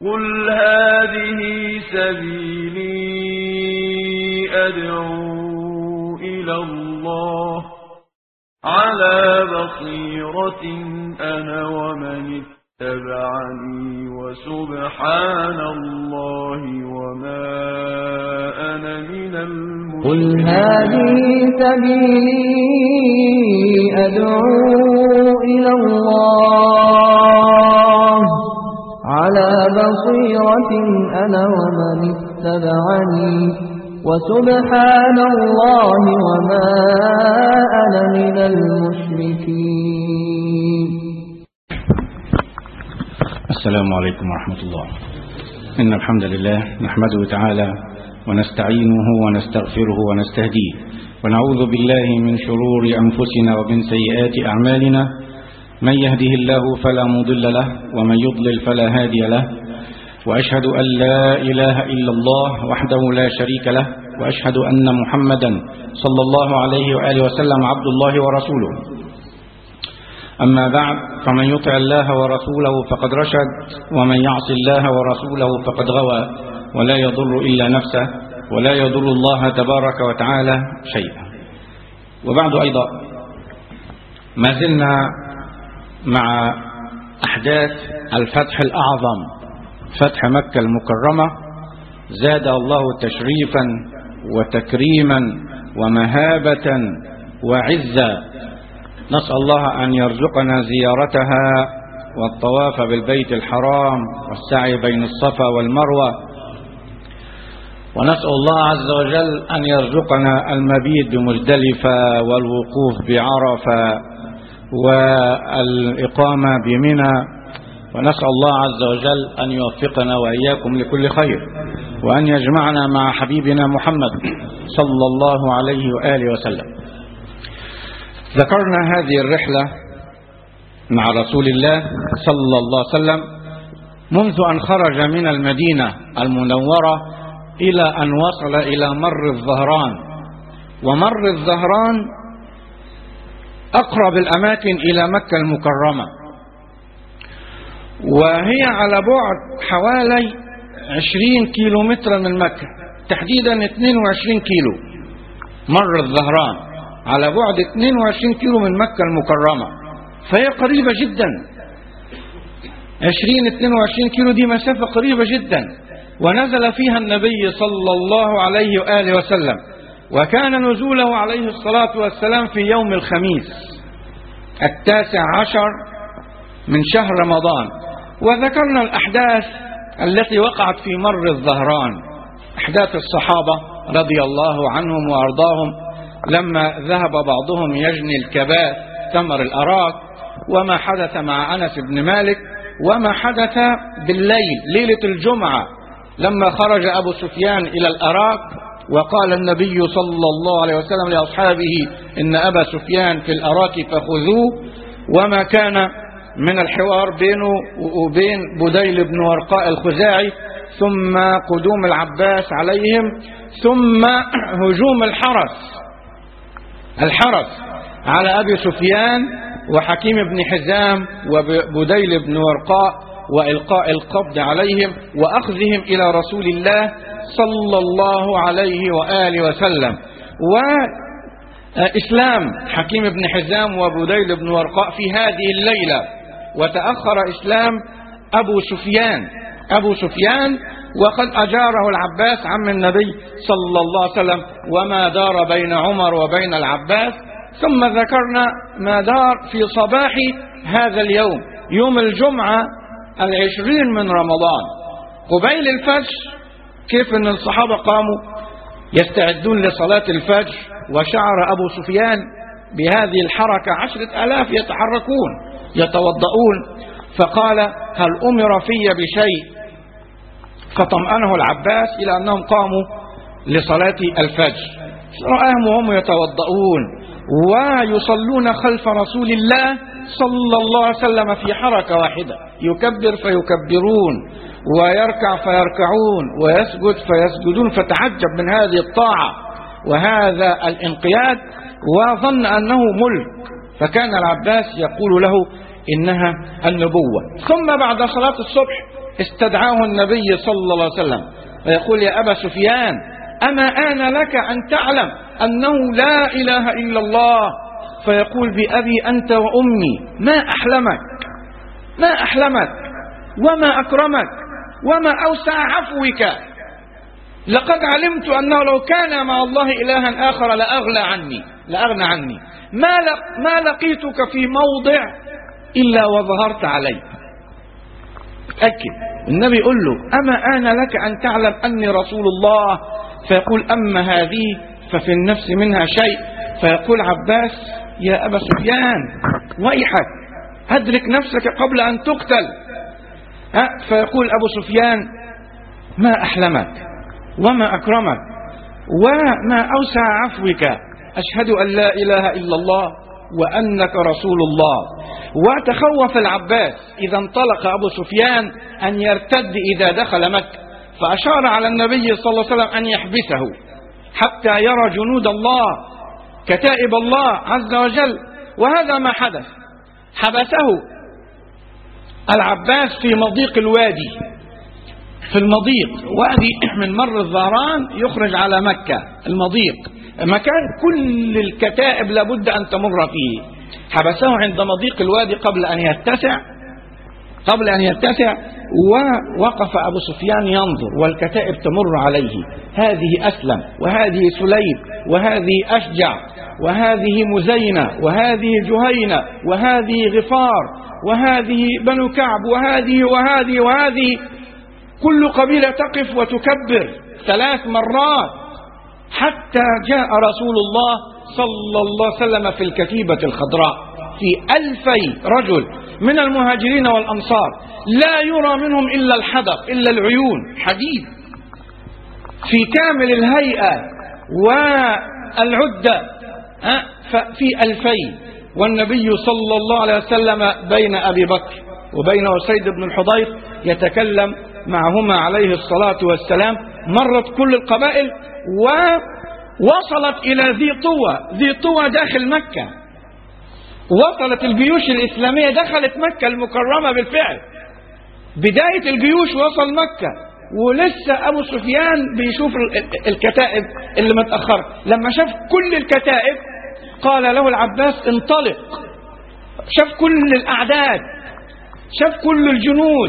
قل هذه سبيلي أدعو إلى الله على بصيرة أنا ومن اتبعني وسبحان الله وما أنا من قل المشركين هذه سبيلي أدعو إلى الله على بصيرة أنا ومن اتبعني وسبحان الله وما أنا من المشركين السلام عليكم ورحمة الله إن الحمد لله نحمده تعالى ونستعينه ونستغفره ونستهديه ونعوذ بالله من شرور أنفسنا ومن سيئات أعمالنا من يهده الله فلا مضل له ومن يضلل فلا هادي له وأشهد أن لا إله إلا الله وحده لا شريك له وأشهد أن محمدا صلى الله عليه وآله وسلم عبد الله ورسوله أما بعد فمن يطع الله ورسوله فقد رشد ومن يعص الله ورسوله فقد غوى ولا يضر إلا نفسه ولا يضر الله تبارك وتعالى شيئا وبعد أيضا ما زلنا مع أحداث الفتح الأعظم فتح مكة المكرمة زاد الله تشريفا وتكريما ومهابة وعزا نسأل الله أن يرزقنا زيارتها والطواف بالبيت الحرام والسعي بين الصفا والمروة ونسأل الله عز وجل أن يرزقنا المبيت بمزدلفة والوقوف بعرفة والإقامة بمنى ونسأل الله عز وجل أن يوفقنا وإياكم لكل خير وأن يجمعنا مع حبيبنا محمد صلى الله عليه وآله وسلم ذكرنا هذه الرحلة مع رسول الله صلى الله عليه وسلم منذ أن خرج من المدينة المنورة إلى أن وصل إلى مر الظهران ومر الظهران أقرب الأماكن إلى مكة المكرمة وهي على بعد حوالي 20 كيلو متر من مكة تحديدا 22 كيلو مر الظهران على بعد 22 كيلو من مكة المكرمة فهي قريبة جدا 20 22 كيلو دي مسافة قريبة جدا ونزل فيها النبي صلى الله عليه وآله وسلم وكان نزوله عليه الصلاة والسلام في يوم الخميس التاسع عشر من شهر رمضان وذكرنا الأحداث التي وقعت في مر الظهران أحداث الصحابة رضي الله عنهم وأرضاهم لما ذهب بعضهم يجني الكباث ثمر الأراك وما حدث مع أنس بن مالك وما حدث بالليل ليلة الجمعة لما خرج أبو سفيان إلى الأراك وقال النبي صلى الله عليه وسلم لأصحابه إن أبا سفيان في الأراك فخذوه وما كان من الحوار بينه وبين بديل بن ورقاء الخزاعي ثم قدوم العباس عليهم ثم هجوم الحرس الحرس على أبي سفيان وحكيم بن حزام وبديل بن ورقاء وإلقاء القبض عليهم وأخذهم إلى رسول الله صلى الله عليه وآله وسلم وإسلام حكيم بن حزام وبديل بن ورقاء في هذه الليلة وتأخر إسلام أبو سفيان أبو سفيان وقد أجاره العباس عم النبي صلى الله عليه وسلم وما دار بين عمر وبين العباس ثم ذكرنا ما دار في صباح هذا اليوم يوم الجمعة العشرين من رمضان قبيل الفجر كيف أن الصحابة قاموا يستعدون لصلاة الفجر وشعر أبو سفيان بهذه الحركة عشرة ألاف يتحركون يتوضؤون فقال هل أمر في بشيء فطمأنه العباس إلى أنهم قاموا لصلاة الفجر رآهم وهم يتوضؤون ويصلون خلف رسول الله صلى الله عليه وسلم في حركة واحدة يكبر فيكبرون ويركع فيركعون ويسجد فيسجدون فتعجب من هذه الطاعة وهذا الانقياد وظن أنه ملك فكان العباس يقول له إنها النبوة ثم بعد صلاة الصبح استدعاه النبي صلى الله عليه وسلم ويقول يا أبا سفيان أما آن لك أن تعلم أنه لا إله إلا الله فيقول بأبي أنت وأمي ما أحلمك ما أحلمك وما أكرمك وما أوسع عفوك لقد علمت أنه لو كان مع الله إلها آخر لأغلى عني لأغنى عني ما, لق ما لقيتك في موضع إلا وظهرت علي أكد النبي يقول له أما آن لك أن تعلم أني رسول الله فيقول أما هذه ففي النفس منها شيء فيقول عباس يا أبا سفيان ويحك أدرك نفسك قبل أن تقتل ها فيقول أبو سفيان ما أحلمك وما أكرمك وما أوسع عفوك أشهد أن لا إله إلا الله وأنك رسول الله وتخوف العباس إذا انطلق أبو سفيان أن يرتد إذا دخل مكة فأشار على النبي صلى الله عليه وسلم أن يحبسه حتى يرى جنود الله كتائب الله عز وجل وهذا ما حدث حبسه العباس في مضيق الوادي في المضيق وادي من مر الظهران يخرج على مكة المضيق مكان كل الكتائب لابد أن تمر فيه حبسه عند مضيق الوادي قبل أن يتسع قبل أن يتسع ووقف أبو سفيان ينظر والكتائب تمر عليه هذه أسلم وهذه سليم وهذه أشجع وهذه مزينة وهذه جهينة وهذه غفار وهذه بنو كعب وهذه وهذه وهذه كل قبيلة تقف وتكبر ثلاث مرات حتى جاء رسول الله صلى الله عليه وسلم في الكتيبة الخضراء في ألفي رجل من المهاجرين والأنصار لا يرى منهم إلا الحدق إلا العيون حديد في كامل الهيئة والعدة في ألفين والنبي صلى الله عليه وسلم بين أبي بكر وبين أسيد بن الحضير يتكلم معهما عليه الصلاة والسلام مرت كل القبائل ووصلت إلى ذي طوى ذي طوى داخل مكة وصلت الجيوش الإسلامية دخلت مكة المكرمة بالفعل بداية الجيوش وصل مكة ولسه أبو سفيان بيشوف الكتائب اللي متأخرة لما شاف كل الكتائب قال له العباس انطلق شاف كل الأعداد شاف كل الجنود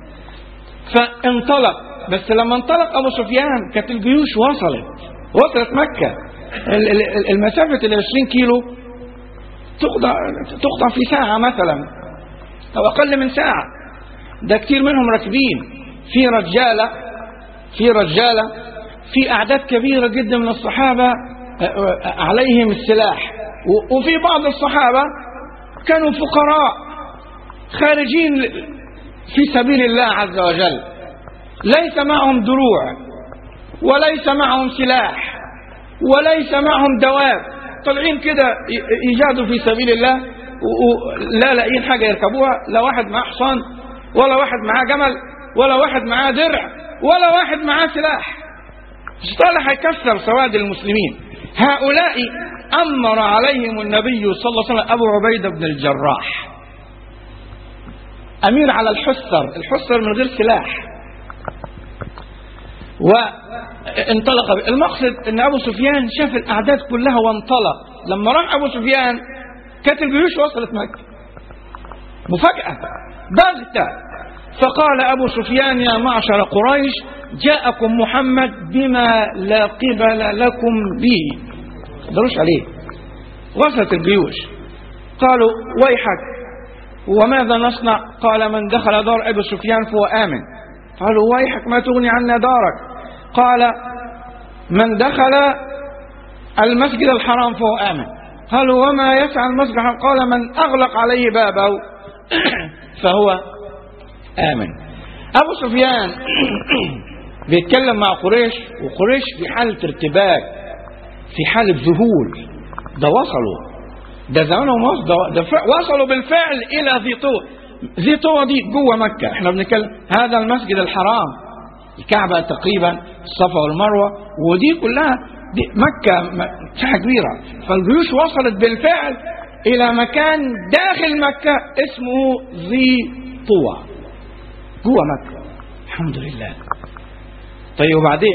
فانطلق بس لما انطلق أبو سفيان كانت الجيوش وصلت وصلت مكة المسافة ال 20 كيلو تقطع تقطع في ساعة مثلا أو أقل من ساعة ده كتير منهم راكبين في رجالة في رجالة في أعداد كبيرة جدا من الصحابة عليهم السلاح وفي بعض الصحابة كانوا فقراء خارجين في سبيل الله عز وجل ليس معهم دروع وليس معهم سلاح وليس معهم دواب طالعين كده يجادوا في سبيل الله ولا لاقيين حاجة يركبوها لا واحد معاه حصان ولا واحد معاه جمل ولا واحد معاه درع ولا واحد معاه سلاح الشيطان هيكسر سواد المسلمين هؤلاء أمر عليهم النبي صلى الله عليه وسلم أبو عبيدة بن الجراح أمير على الحسر الحسر من غير سلاح وانطلق المقصد ان ابو سفيان شاف الاعداد كلها وانطلق لما راح ابو سفيان كانت الجيوش وصلت مكه مفاجاه بغته فقال ابو سفيان يا معشر قريش جاءكم محمد بما لا قبل لكم به قدروش عليه وصلت الجيوش قالوا ويحك وماذا نصنع قال من دخل دار ابي سفيان فهو امن قالوا ويحك ما تغني عنا دارك قال من دخل المسجد الحرام فهو آمن قالوا وما يسعى المسجد الحرام قال من أغلق عليه بابه فهو آمن أبو سفيان بيتكلم مع قريش وقريش في حالة ارتباك في حالة ذهول ده وصلوا ده زمانهم وصلوا ده وصلوا بالفعل إلى ذي طوى ذي طوى دي جوه مكة احنا بنتكلم هذا المسجد الحرام الكعبة تقريبا الصفا والمروة ودي كلها دي مكة مساحة كبيرة فالجيوش وصلت بالفعل إلى مكان داخل مكة اسمه ذي طوى جوه مكة الحمد لله طيب وبعدين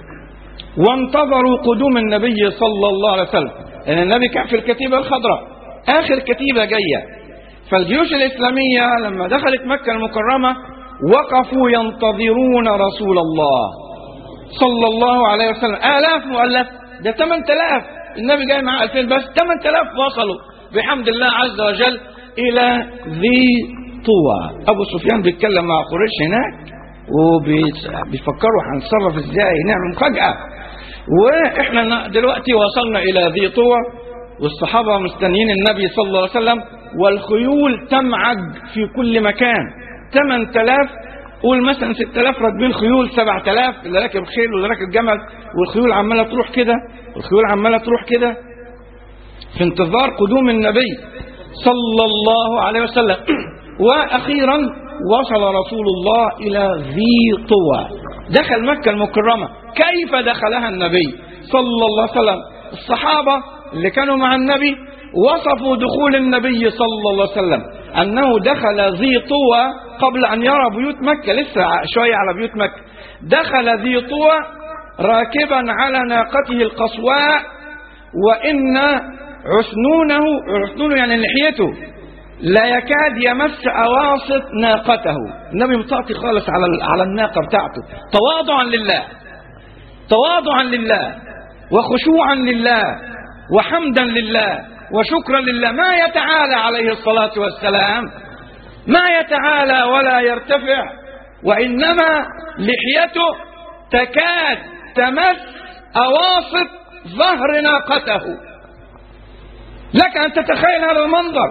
وانتظروا قدوم النبي صلى الله عليه وسلم لأن النبي كان في الكتيبة الخضراء آخر كتيبة جاية فالجيوش الإسلامية لما دخلت مكة المكرمة وقفوا ينتظرون رسول الله صلى الله عليه وسلم آلاف مؤلف ده 8000 النبي جاي معاه 2000 بس 8000 وصلوا بحمد الله عز وجل إلى ذي طوى أبو سفيان بيتكلم مع قريش هناك وبيفكروا هنتصرف ازاي نعمل مفاجأة واحنا دلوقتي وصلنا إلى ذي طوى والصحابة مستنيين النبي صلى الله عليه وسلم والخيول تمعج في كل مكان 8000 قول مثلا 6000 راكبين خيول 7000 اللي راكب خيل واللي راكب جمل والخيول عماله تروح كده والخيول عماله تروح كده في انتظار قدوم النبي صلى الله عليه وسلم واخيرا وصل رسول الله الى ذي طوى دخل مكه المكرمه كيف دخلها النبي صلى الله عليه وسلم الصحابه اللي كانوا مع النبي وصفوا دخول النبي صلى الله عليه وسلم أنه دخل ذي طوى قبل أن يرى بيوت مكة لسه شوية على بيوت مكة دخل ذي طوى راكبا على ناقته القصواء وإن عسنونه عسنونه يعني لحيته لا يكاد يمس أواسط ناقته النبي مطاطي خالص على على الناقة بتاعته تواضعا لله تواضعا لله وخشوعا لله وحمدا لله وشكرا لله ما يتعالى عليه الصلاة والسلام ما يتعالى ولا يرتفع وإنما لحيته تكاد تمس أواسط ظهر ناقته لك أن تتخيل هذا المنظر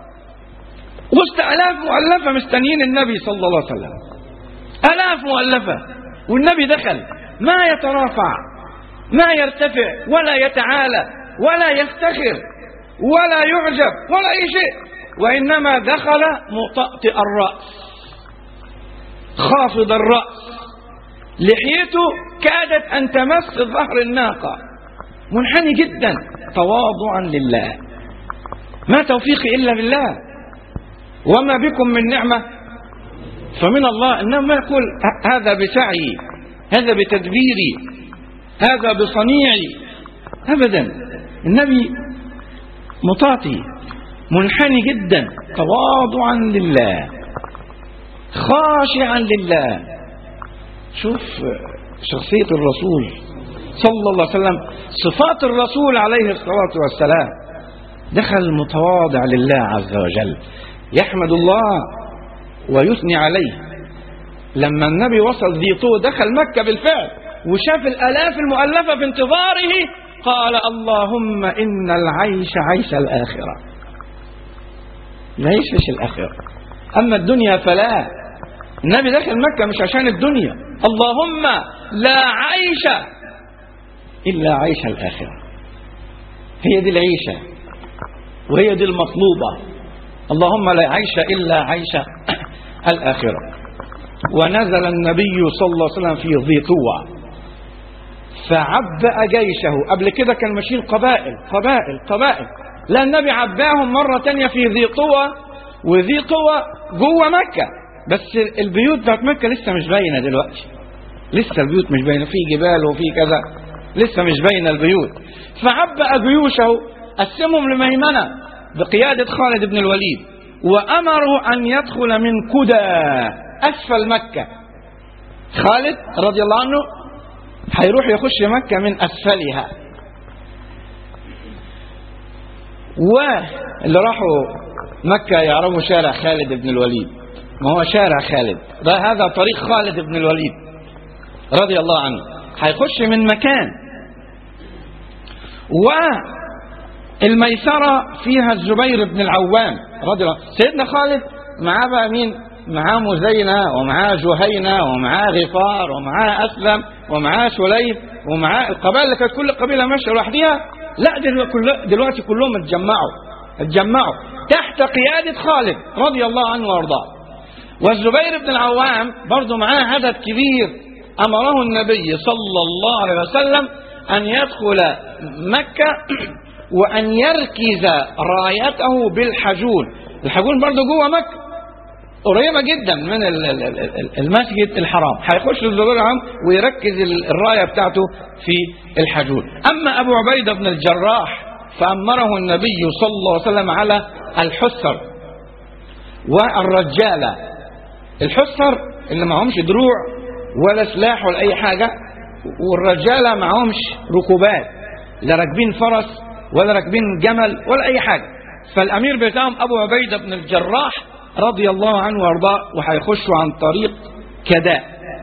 وسط آلاف مؤلفة مستنيين النبي صلى الله عليه وسلم آلاف مؤلفة والنبي دخل ما يترافع ما يرتفع ولا يتعالى ولا يفتخر ولا يعجب ولا أي شيء وإنما دخل مطأطئ الرأس خافض الرأس لحيته كادت أن تمس ظهر الناقة منحني جدا تواضعا لله ما توفيقي إلا بالله وما بكم من نعمة فمن الله إنما يقول هذا بسعي هذا بتدبيري هذا بصنيعي أبدا النبي مطاطي منحني جدا تواضعا لله خاشعا لله شوف شخصية الرسول صلى الله عليه وسلم صفات الرسول عليه الصلاة والسلام دخل متواضع لله عز وجل يحمد الله ويثني عليه لما النبي وصل ذي طوى دخل مكة بالفعل وشاف الآلاف المؤلفة في انتظاره قال اللهم إن العيش عيش الآخرة العيش عيش الآخرة أما الدنيا فلا النبي داخل مكة مش عشان الدنيا اللهم لا عيش إلا عيش الآخرة هي دي العيشة وهي دي المطلوبة اللهم لا عيش إلا عيش الآخرة ونزل النبي صلى الله عليه وسلم في ذي طوى فعبأ جيشه قبل كده كان ماشيين قبائل قبائل قبائل لا النبي عباهم مرة تانية في ذي طوى وذي طوى جوه مكة بس البيوت بتاعت مكة لسه مش باينة دلوقتي لسه البيوت مش باينة في جبال وفي كذا لسه مش باينة البيوت فعبأ جيوشه قسمهم لميمنة بقيادة خالد بن الوليد وأمروا أن يدخل من كدى أسفل مكة خالد رضي الله عنه هيروح يخش مكة من أسفلها واللي راحوا مكة يعرفوا شارع خالد بن الوليد ما هو شارع خالد ده هذا طريق خالد بن الوليد رضي الله عنه هيخش من مكان والميسرة فيها الزبير بن العوام رضي الله سيدنا خالد معاه بقى مين معاه مزينة ومعاه جهينة ومعاه غفار ومعاه أسلم ومعاه سليم ومعاه القبائل اللي كانت كل قبيلة ماشية لوحدها لا دلوقتي, دلوقتي كلهم اتجمعوا اتجمعوا تحت قيادة خالد رضي الله عنه وارضاه والزبير بن العوام برضه معاه عدد كبير أمره النبي صلى الله عليه وسلم أن يدخل مكة وأن يركز رايته بالحجون الحجون برضه جوه مكة قريبة جدا من ال- ال- ال- المسجد الحرام هيخش الزبير العام ويركز ال- الراية بتاعته في الحجون أما أبو عبيدة بن الجراح فأمره النبي صلى الله عليه وسلم على الحسر والرجالة الحسر اللي معهمش دروع ولا سلاح ولا أي حاجة والرجالة معهمش ركوبات لا راكبين فرس ولا راكبين جمل ولا أي حاجة فالأمير بتاعهم أبو عبيدة بن الجراح رضي الله عنه وارضاه وهيخشوا عن طريق كداء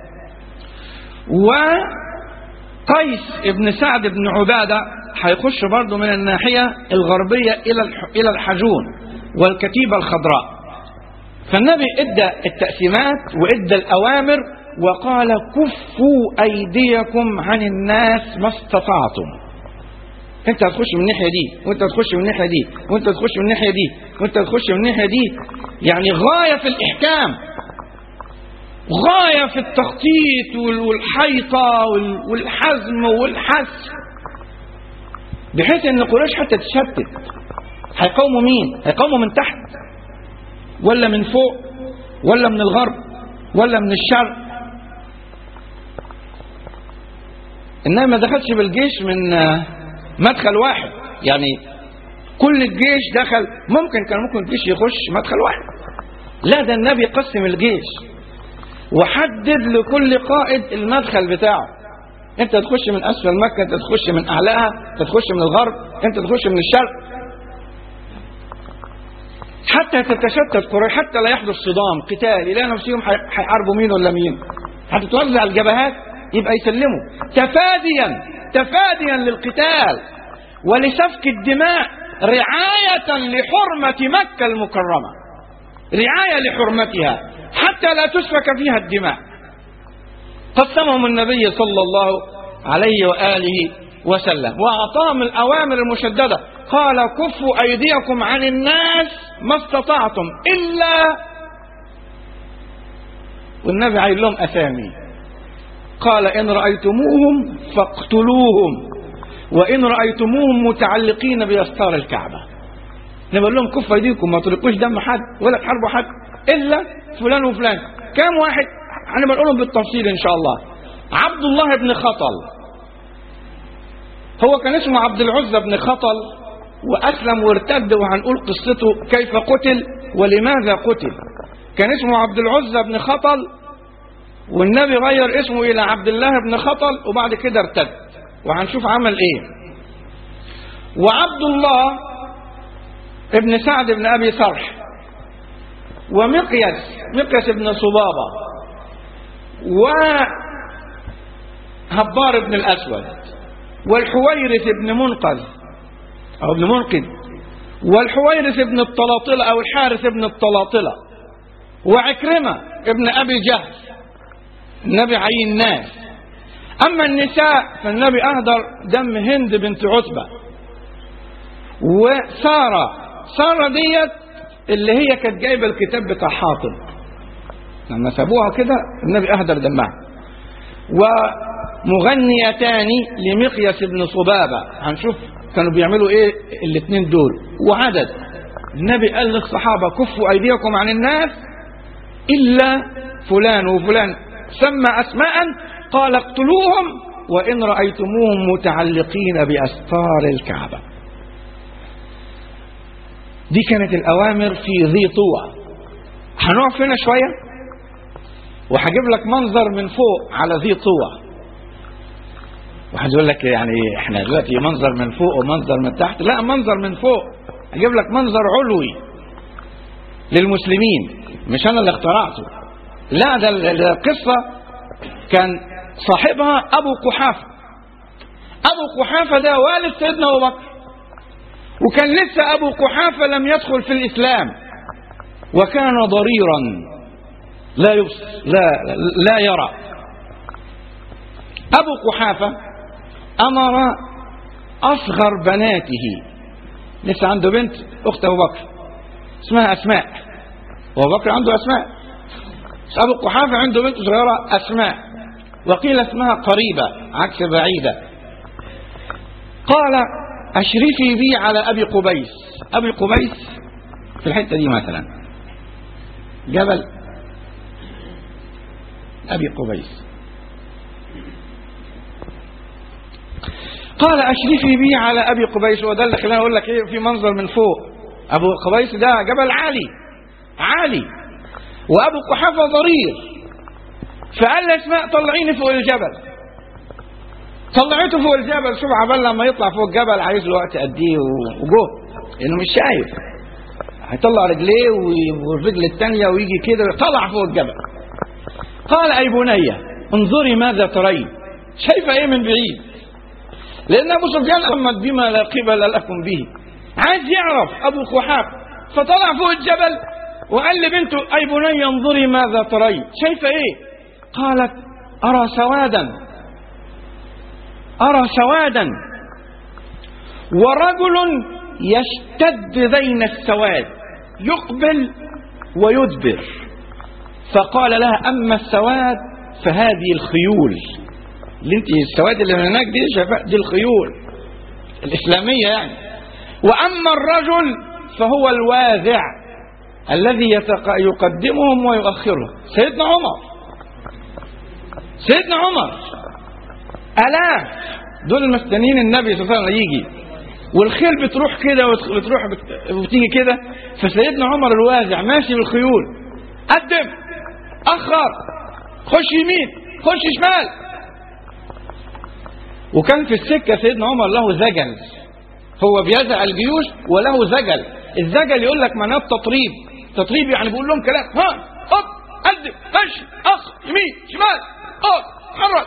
وقيس ابن سعد بن عبادة هيخش برضه من الناحية الغربية إلى الح- إلى الحجون والكتيبة الخضراء فالنبي ادى التقسيمات وادى الاوامر وقال كفوا ايديكم عن الناس ما استطعتم انت هتخش من الناحيه دي وانت هتخش من الناحيه دي وانت هتخش من الناحيه دي وانت هتخش من الناحيه دي يعني غايه في الاحكام غايه في التخطيط وال- والحيطه وال- والحزم والحس بحيث ان قريش حتى تتشتت هيقاوموا مين هيقاوموا من تحت ولا من فوق ولا من الغرب ولا من الشرق انها ما دخلش بالجيش من آه، مدخل واحد يعني كل الجيش دخل ممكن كان ممكن الجيش يخش مدخل واحد لا ده النبي قسم الجيش وحدد لكل قائد المدخل بتاعه انت تخش من اسفل مكه انت تخش من اعلاها انت تخش من الغرب انت تخش من الشرق حتى تتشتت قريش حتى لا يحدث صدام قتال يلاقي نفسهم حي- هيحاربوا مين ولا مين هتتوزع الجبهات يبقى يسلموا تفاديا تفاديا للقتال ولسفك الدماء رعاية لحرمة مكة المكرمة رعاية لحرمتها حتى لا تسفك فيها الدماء قسمهم النبي صلى الله عليه وآله وسلم وأعطاهم الأوامر المشددة قال كفوا أيديكم عن الناس ما استطعتم إلا والنبي عايز لهم أسامي قال إن رأيتموهم فاقتلوهم وإن رأيتموهم متعلقين بأستار الكعبة نقول لهم كفوا أيديكم ما تلقوش دم حد ولا تحاربوا حد إلا فلان وفلان كم واحد أنا بقولهم بالتفصيل إن شاء الله عبد الله بن خطل هو كان اسمه عبد العزى بن خطل وأسلم وارتد وهنقول قصته كيف قتل ولماذا قتل كان اسمه عبد العزى بن خطل والنبي غير اسمه إلى عبد الله بن خطل وبعد كده ارتد وهنشوف عمل ايه وعبد الله ابن سعد بن أبي صرح ومقيس مقيس بن صبابة وهبار بن الأسود والحويرث بن منقذ أو ابن منقذ والحويرث بن الطلاطلة أو الحارث بن الطلاطلة وعكرمة ابن أبي جهل النبي عين الناس أما النساء فالنبي أهدر دم هند بنت عتبة وسارة سارة ديت اللي هي كانت جايبة الكتاب بتاع حاطب لما سابوها كده النبي أهدر دمها ومغنيتان لمقيس بن صبابة هنشوف كانوا بيعملوا ايه الاثنين دول وعدد النبي قال للصحابة كفوا أيديكم عن الناس إلا فلان وفلان سمى أسماء قال اقتلوهم وإن رأيتموهم متعلقين بأستار الكعبة دي كانت الأوامر في ذي طوى هنقف هنا شوية وهجيب لك منظر من فوق على ذي طوى واحد يقول لك يعني احنا دلوقتي منظر من فوق ومنظر من تحت لا منظر من فوق اجيب لك منظر علوي للمسلمين مش انا اللي اخترعته لا ده ال- القصه كان صاحبها ابو قحافه ابو قحافه ده والد سيدنا ابو بكر وكان لسه ابو قحافه لم يدخل في الاسلام وكان ضريرا لا يبصر لا لا يرى ابو قحافه امر اصغر بناته لسه عنده بنت اخت ابو بكر اسمها اسماء وابو بكر عنده اسماء بس ابو قحافه عنده بنت صغيره اسماء وقيل اسمها قريبه عكس بعيده قال اشرفي بي على ابي قبيس ابي قبيس في الحته دي مثلا جبل أبي قبيس قال أشرفي بي على أبي قبيس وده اللي خلاني أقول لك إيه في منظر من فوق أبو قبيس ده جبل عالي عالي وأبو قحافة ضرير فقال لأسماء طلعيني فوق الجبل طلعته فوق الجبل شوف عبال لما يطلع فوق الجبل عايز له وقت قد ايه وجهد لانه مش شايف هيطلع رجليه والرجل الثانيه ويجي كده طلع فوق الجبل قال اي بني انظري ماذا ترين شايفه ايه من بعيد لان ابو سفيان امت بما لا قبل لكم به عايز يعرف ابو قحاف فطلع فوق الجبل وقال لبنته اي بني انظري ماذا ترين شايفه ايه قالت ارى سوادا أرى سوادا ورجل يشتد بين السواد يقبل ويدبر فقال لها أما السواد فهذه الخيول اللي انت السواد اللي من هناك دي شفاء دي الخيول الإسلامية يعني وأما الرجل فهو الواذع الذي يتق... يقدمهم ويؤخرهم سيدنا عمر سيدنا عمر آلاف دول المستنيين النبي صلى الله عليه وسلم يجي والخيل بتروح كده وتروح وتيجي كده فسيدنا عمر الوازع ماشي بالخيول قدم أخر خش يمين خش شمال وكان في السكة سيدنا عمر له زجل هو بيزع الجيوش وله زجل الزجل يقول لك معناه تطريب تطريب يعني بيقول لهم كلام ها هوب قدم مشي اخ يمين شمال اه حرك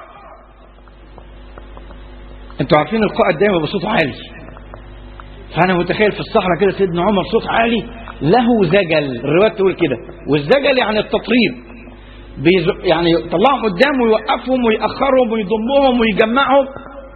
انتوا عارفين القائد دايما بصوت عالي فانا متخيل في الصحراء كده سيدنا عمر صوت عالي له زجل الروايات تقول كده والزجل يعني التطريب بيز... يعني يطلعهم قدام ويوقفهم ويأخرهم ويضمهم ويجمعهم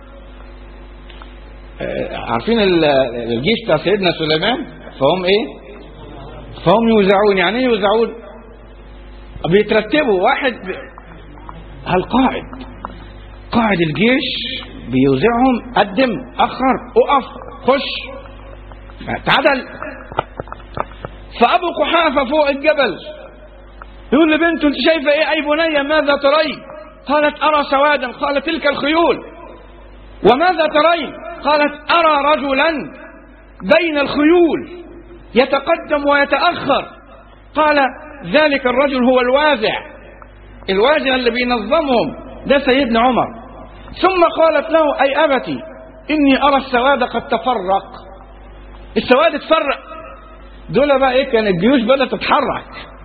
آه عارفين الجيش بتاع سيدنا سليمان فهم ايه فهم يوزعون يعني ايه يوزعون بيترتبوا واحد ب... القائد قائد الجيش بيوزعهم قدم اخر اقف خش تعدل فابو قحافه فوق الجبل يقول لبنته انت شايفه ايه اي بني ماذا ترين قالت ارى سوادا قال تلك الخيول وماذا ترين قالت ارى رجلا بين الخيول يتقدم ويتاخر قال ذلك الرجل هو الوازع الوازع اللي بينظمهم ده سيدنا عمر ثم قالت له أي أبتي إني أرى السواد قد تفرق السواد اتفرق دول بقى إيه كان الجيوش بدأت تتحرك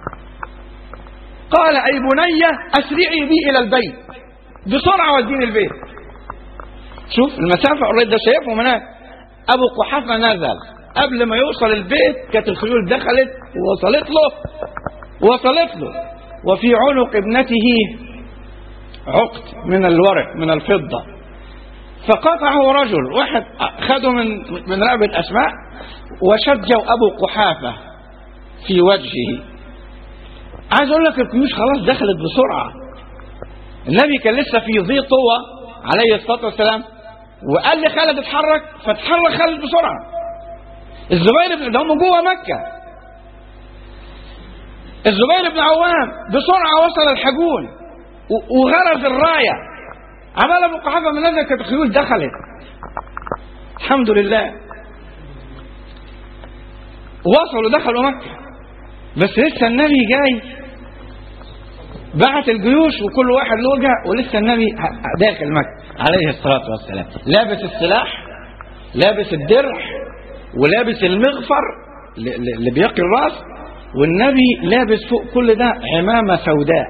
قال أي بنية أسرعي بي إلى البيت بسرعة وديني البيت شوف المسافة قريب ده شايفهم هناك أبو قحافة نزل قبل ما يوصل البيت كانت الخيول دخلت ووصلت له وصلت له وفي عنق ابنته عقد من الورق من الفضة فقطعه رجل واحد خده من من رقبة أسماء وشجوا أبو قحافة في وجهه عايز أقول لك الجيوش خلاص دخلت بسرعة النبي كان لسه في ذي طوى عليه الصلاة والسلام وقال لي خالد اتحرك فاتحرك خالد بسرعة الزبير بن ده هم جوه مكة الزبير بن عوام بسرعة وصل الحجون وغرز الراية عمل ابو قحافة من نزل كانت الخيول دخلت الحمد لله وصلوا دخلوا مكة بس لسه النبي جاي بعت الجيوش وكل واحد له وجهه ولسه النبي داخل مكة عليه الصلاة والسلام لابس السلاح لابس الدرع ولابس المغفر اللي بيقي الراس والنبي لابس فوق كل ده عمامة سوداء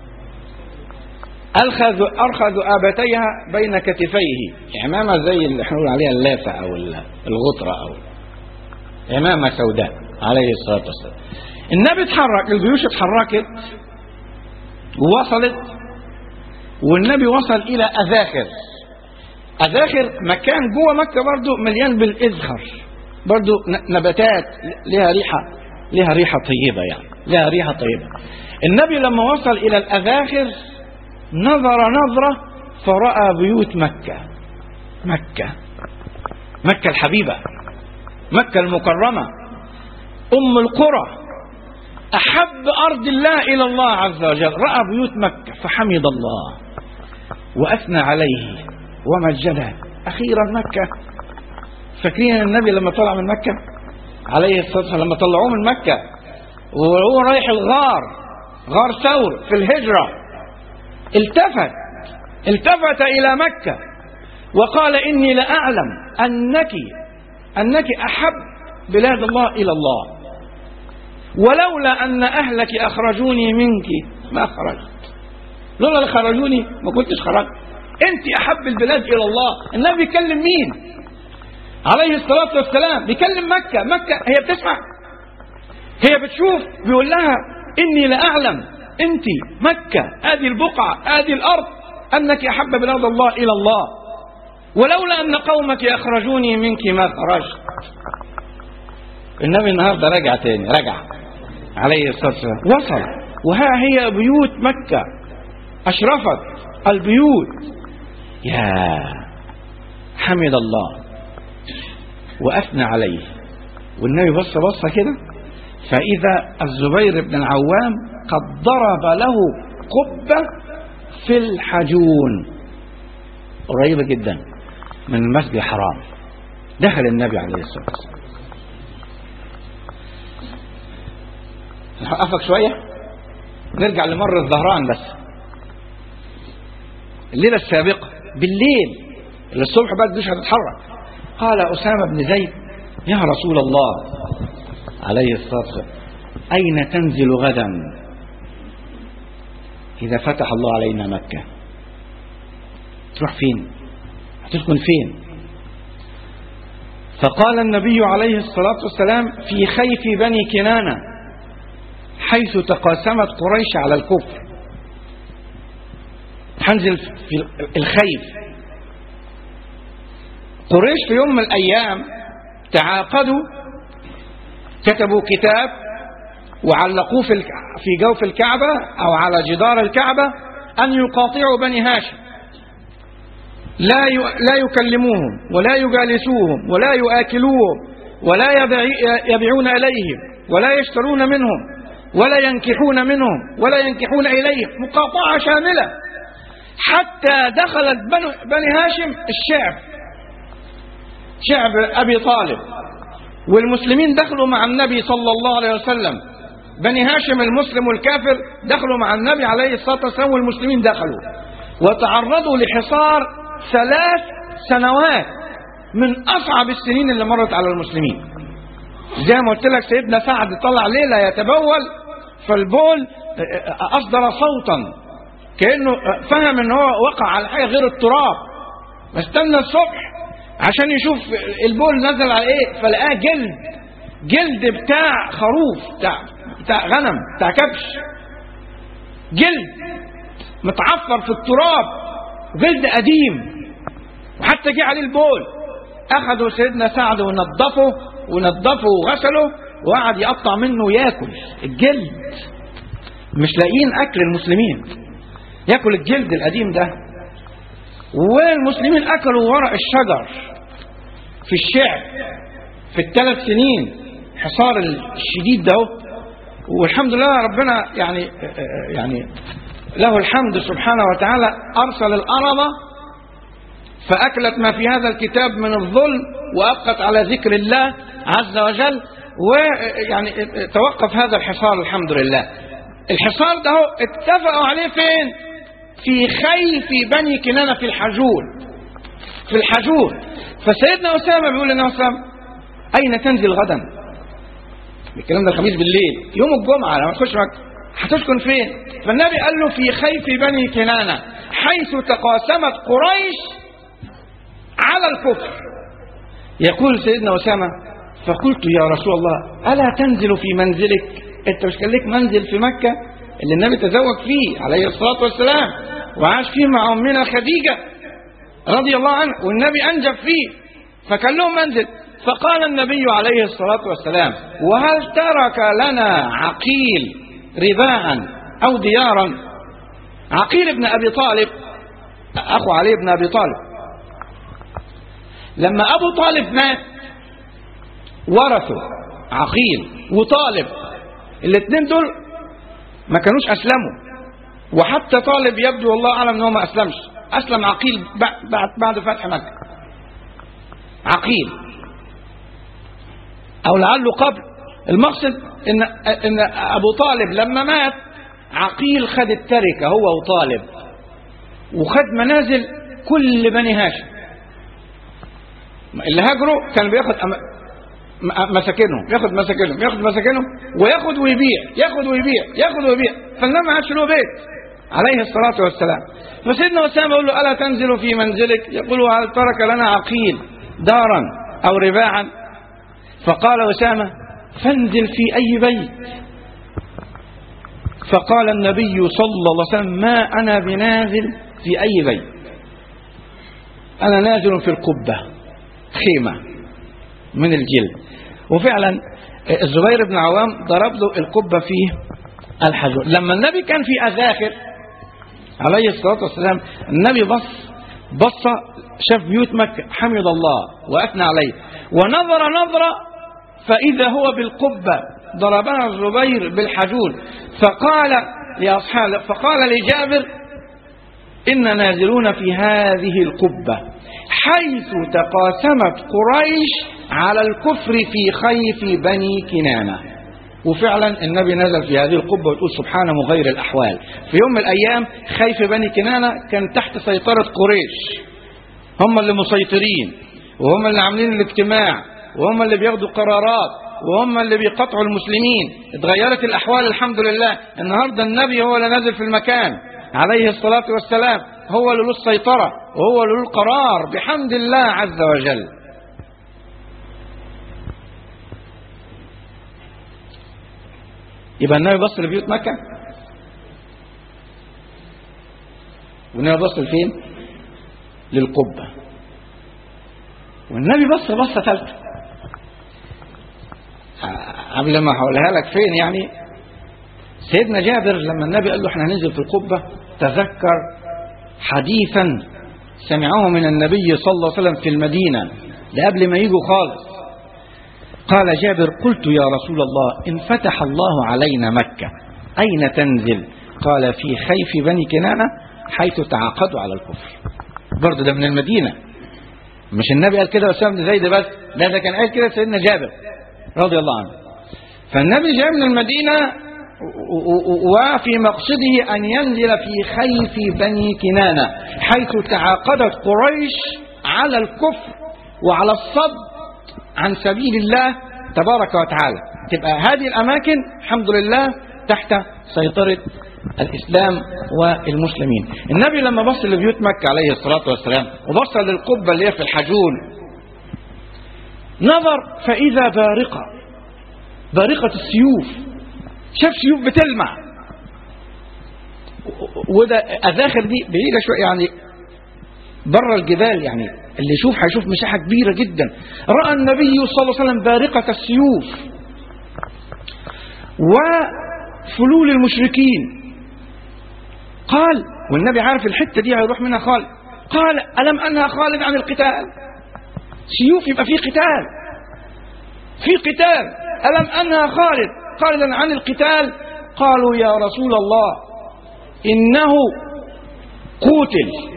أخذ أرخذ آبتيها بين كتفيه عمامة زي اللي احنا نقول عليها اللافة أو الغطرة أو عمامة سوداء عليه الصلاة والسلام النبي اتحرك الجيوش اتحركت ووصلت والنبي وصل إلى أذاخر أذاخر مكان جوه مكة برضو مليان بالإزهر برضو نباتات لها ريحة لها ريحة طيبة يعني لها ريحة طيبة النبي لما وصل إلى الأذاخر نظر نظرة فرأى بيوت مكة مكة مكة الحبيبة مكة المكرمة أم القرى أحب أرض الله إلى الله عز وجل رأى بيوت مكة فحمد الله وأثنى عليه ومجده أخيرا مكة فاكرين النبي لما طلع من مكة عليه الصلاة والسلام لما طلعوه من مكة وهو رايح الغار غار ثور في الهجرة التفت التفت إلى مكة وقال إني لأعلم أنك أنك أحب بلاد الله إلى الله ولولا أن أهلك أخرجوني منك ما خرجت لولا اللي خرجوني ما كنتش خرجت أنت أحب البلاد إلى الله النبي بيكلم مين عليه الصلاة والسلام بيكلم مكة مكة هي بتسمع هي بتشوف بيقول لها إني لأعلم أنت مكة هذه البقعة هذه الأرض أنك أحب بلاد الله إلى الله ولولا أن قومك أخرجوني منك ما خرجت النبي النهارده رجع تاني رجع عليه الصلاة والسلام وصل وها هي بيوت مكة أشرفت البيوت يا حمد الله وأثنى عليه والنبي بص بصة كده فإذا الزبير بن العوام قد ضرب له قبة في الحجون قريبة جدا من المسجد الحرام دخل النبي عليه الصلاة والسلام نوقفك شوية نرجع لمر الظهران بس الليلة السابقة بالليل اللي الصبح بقى مش هتتحرك قال أسامة بن زيد يا رسول الله عليه الصلاة والسلام أين تنزل غدا إذا فتح الله علينا مكة تروح فين هتسكن فين فقال النبي عليه الصلاة والسلام في خيف بني كنانة حيث تقاسمت قريش على الكفر هنزل في الخيف قريش في يوم من الأيام تعاقدوا كتبوا كتاب وعلقوه في في جوف الكعبة أو على جدار الكعبة أن يقاطعوا بني هاشم لا لا يكلموهم ولا يجالسوهم ولا يآكلوهم ولا يبيعون إليهم ولا يشترون منهم ولا ينكحون منهم ولا ينكحون إليهم مقاطعة شاملة حتى دخلت بني هاشم الشعب شعب أبي طالب والمسلمين دخلوا مع النبي صلى الله عليه وسلم بني هاشم المسلم والكافر دخلوا مع النبي عليه الصلاة والسلام والمسلمين دخلوا وتعرضوا لحصار ثلاث سنوات من أصعب السنين اللي مرت على المسلمين زي ما قلت لك سيدنا سعد طلع ليلة يتبول فالبول أصدر صوتا كأنه فهم ان هو وقع على حاجة غير التراب استنى الصبح عشان يشوف البول نزل على ايه فلقاه جلد جلد بتاع خروف بتاع بتاع غنم بتاع كبش جلد متعفر في التراب جلد قديم وحتى جه عليه البول اخذوا سيدنا سعد ونظفه ونظفه وغسله وقعد يقطع منه وياكل الجلد مش لاقيين اكل المسلمين ياكل الجلد القديم ده والمسلمين اكلوا ورق الشجر في الشعب في الثلاث سنين حصار الشديد ده والحمد لله ربنا يعني يعني له الحمد سبحانه وتعالى ارسل الارض فاكلت ما في هذا الكتاب من الظلم وابقت على ذكر الله عز وجل ويعني توقف هذا الحصار الحمد لله الحصار ده اتفقوا عليه فين في خيف بني كنانة في الحجون في الحجون فسيدنا أسامة بيقول لنا أسامة أين تنزل غدا الكلام ده الخميس بالليل يوم الجمعة لما تخش مكة هتسكن فين فالنبي قال له في خيف بني كنانة حيث تقاسمت قريش على الكفر يقول سيدنا أسامة فقلت يا رسول الله ألا تنزل في منزلك أنت مش كان لك منزل في مكة اللي النبي تزوج فيه عليه الصلاة والسلام وعاش فيه مع أمنا خديجة رضي الله عنه والنبي أنجب فيه فكان لهم منزل فقال النبي عليه الصلاة والسلام وهل ترك لنا عقيل رباعا أو ديارا عقيل بن أبي طالب أخو علي بن أبي طالب لما أبو طالب مات ورثه عقيل وطالب الاثنين دول ما كانوش اسلموا وحتى طالب يبدو والله اعلم ان هو ما اسلمش اسلم عقيل بعد بعد فتح مكه عقيل او لعله قبل المقصد ان ان ابو طالب لما مات عقيل خد التركه هو وطالب وخد منازل كل بني هاشم اللي هاجروا كان بياخد أم- م- مساكنهم ياخد مساكنهم ياخد مساكنهم وياخد ويبيع ياخد ويبيع ياخد ويبيع فالنبي ما عادش له بيت عليه الصلاة والسلام فسيدنا أسامة يقول له ألا تنزل في منزلك يقول هل ترك لنا عقيل دارا أو رباعا فقال أسامة فانزل في أي بيت فقال النبي صلى الله عليه وسلم ما أنا بنازل في أي بيت أنا نازل في القبة خيمة من الجلد وفعلا الزبير بن عوام ضرب له القبة في الحجر لما النبي كان في أذاخر عليه الصلاة والسلام النبي بص بص شاف بيوت مكة حمد الله وأثنى عليه ونظر نظرة فإذا هو بالقبة ضربنا الزبير بالحجول فقال لأصحابه فقال لجابر إن نازلون في هذه القبة حيث تقاسمت قريش على الكفر في خيف بني كنانة وفعلا النبي نزل في هذه القبة وتقول سبحانه مغير الأحوال في يوم من الأيام خيف بني كنانة كان تحت سيطرة قريش هم اللي مسيطرين وهم اللي عاملين الاجتماع وهم اللي بياخدوا قرارات وهم اللي بيقطعوا المسلمين اتغيرت الأحوال الحمد لله النهاردة النبي هو اللي نازل في المكان عليه الصلاة والسلام هو اللي له السيطرة وهو اللي له القرار بحمد الله عز وجل يبقى النبي بص لبيوت مكة والنبي بص لفين للقبة والنبي بص بصة ثالثة قبل ما هقولها لك فين يعني سيدنا جابر لما النبي قال له احنا هننزل في القبة تذكر حديثا سمعه من النبي صلى الله عليه وسلم في المدينة ده قبل ما يجوا خالص قال جابر قلت يا رسول الله إن فتح الله علينا مكة أين تنزل قال في خيف بني كنانة حيث تعاقدوا على الكفر برضه ده من المدينة مش النبي قال كده وسام بن زيد بس لا ده كان قال كده سيدنا جابر رضي الله عنه فالنبي جاء من المدينة وفي مقصده أن ينزل في خيف بني كنانة حيث تعاقدت قريش على الكفر وعلى الصد عن سبيل الله تبارك وتعالى تبقى هذه الأماكن الحمد لله تحت سيطرة الإسلام والمسلمين النبي لما بص لبيوت مكة عليه الصلاة والسلام وبص للقبة اللي هي في الحجون نظر فإذا بارقة بارقة السيوف شاف سيوف بتلمع وده أذاخر دي بعيدة شوية يعني بره الجبال يعني اللي يشوف هيشوف مساحة كبيرة جدا رأى النبي صلى الله عليه وسلم بارقة السيوف وفلول المشركين قال والنبي عارف الحتة دي هيروح منها خالد قال ألم أنهى خالد عن القتال سيوف يبقى في قتال في قتال ألم أنهى خالد خالدا عن القتال قالوا يا رسول الله إنه قوتل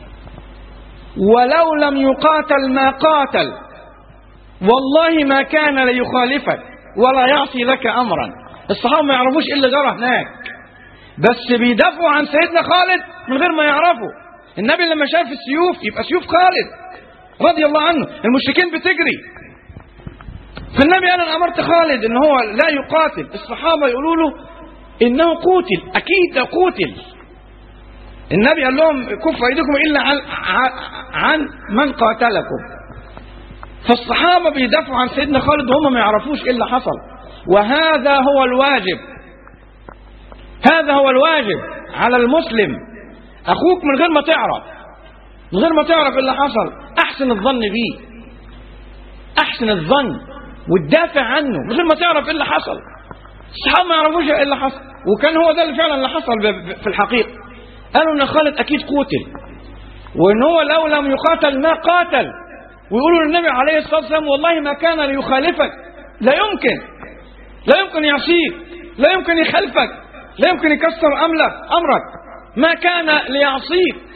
ولو لم يقاتل ما قاتل والله ما كان ليخالفك ولا يعصي لك أمرا الصحابة ما يعرفوش إيه اللي جرى هناك بس بيدافعوا عن سيدنا خالد من غير ما يعرفوا النبي لما شاف السيوف يبقى سيوف خالد رضي الله عنه المشركين بتجري فالنبي قال انا امرت خالد ان هو لا يقاتل الصحابه يقولوا له انه قتل اكيد ده قتل النبي قال لهم كفوا ايديكم الا عن, عن من قاتلكم فالصحابه بيدافعوا عن سيدنا خالد وهم ما يعرفوش ايه اللي حصل وهذا هو الواجب هذا هو الواجب على المسلم اخوك من غير ما تعرف من غير ما تعرف ايه اللي حصل احسن الظن بيه احسن الظن وتدافع عنه من غير ما تعرف ايه اللي حصل الصحابه ما يعرفوش ايه اللي حصل وكان هو ده اللي فعلا اللي حصل في الحقيقه قالوا ان خالد اكيد قتل وان هو لو لم يقاتل ما قاتل ويقولوا للنبي عليه الصلاه والسلام والله ما كان ليخالفك لا يمكن لا يمكن يعصيك لا يمكن يخالفك لا يمكن يكسر أملك أمرك ما كان ليعصيك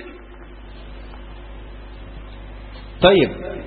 طيب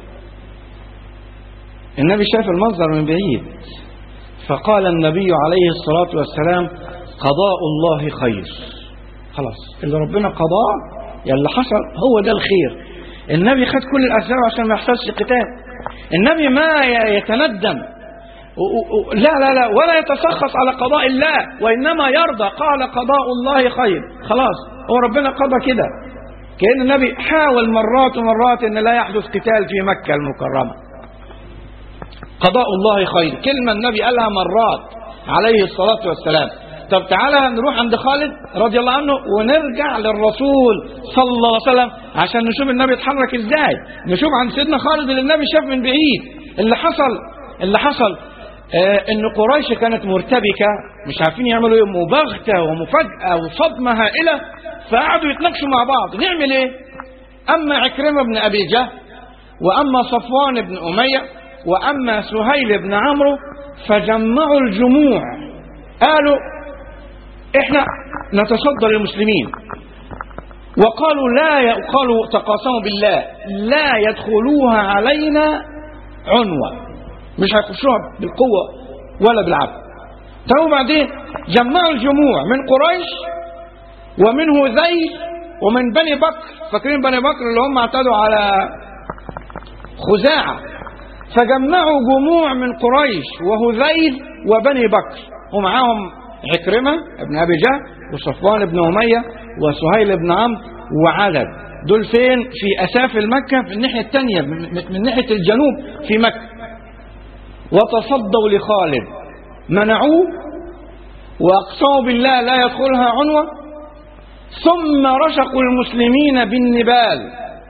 النبي شاف المنظر من بعيد فقال النبي عليه الصلاة والسلام قضاء الله خير خلاص اللي ربنا قضاه يعني اللي حصل هو ده الخير النبي خد كل الأسباب عشان ما يحصلش قتال النبي ما يتندم لا لا لا ولا يتسخط على قضاء الله وإنما يرضى قال قضاء الله خير خلاص هو ربنا قضى كده كأن النبي حاول مرات ومرات أن لا يحدث قتال في مكة المكرمة قضاء الله خير كلمة النبي قالها مرات عليه الصلاة والسلام طب تعالى نروح عند خالد رضي الله عنه ونرجع للرسول صلى الله عليه وسلم عشان نشوف النبي اتحرك ازاي نشوف عن سيدنا خالد اللي النبي شاف من بعيد اللي حصل اللي حصل آه ان قريش كانت مرتبكة مش عارفين يعملوا ايه مباغتة ومفاجأة وصدمة هائلة فقعدوا يتناقشوا مع بعض نعمل ايه اما عكرمة بن ابي جهل واما صفوان بن امية واما سهيل بن عمرو فجمعوا الجموع قالوا احنا نتصدى للمسلمين وقالوا لا ي... قالوا تقاسموا بالله لا يدخلوها علينا عنوة مش هيخشوها بالقوة ولا بالعفو طيب بعدين جمعوا الجموع من قريش ومن هذيل ومن بني بكر فاكرين بني بكر اللي هم اعتدوا على خزاعة فجمعوا جموع من قريش وهذيل وبني بكر ومعاهم عكرمة ابن أبي جهل وصفوان بن أمية وسهيل بن عمرو وعدد دول فين في أسافل مكة في الناحية الثانية من ناحية الجنوب في مكة وتصدوا لخالد منعوه وأقسموا بالله لا يدخلها عنوة ثم رشقوا المسلمين بالنبال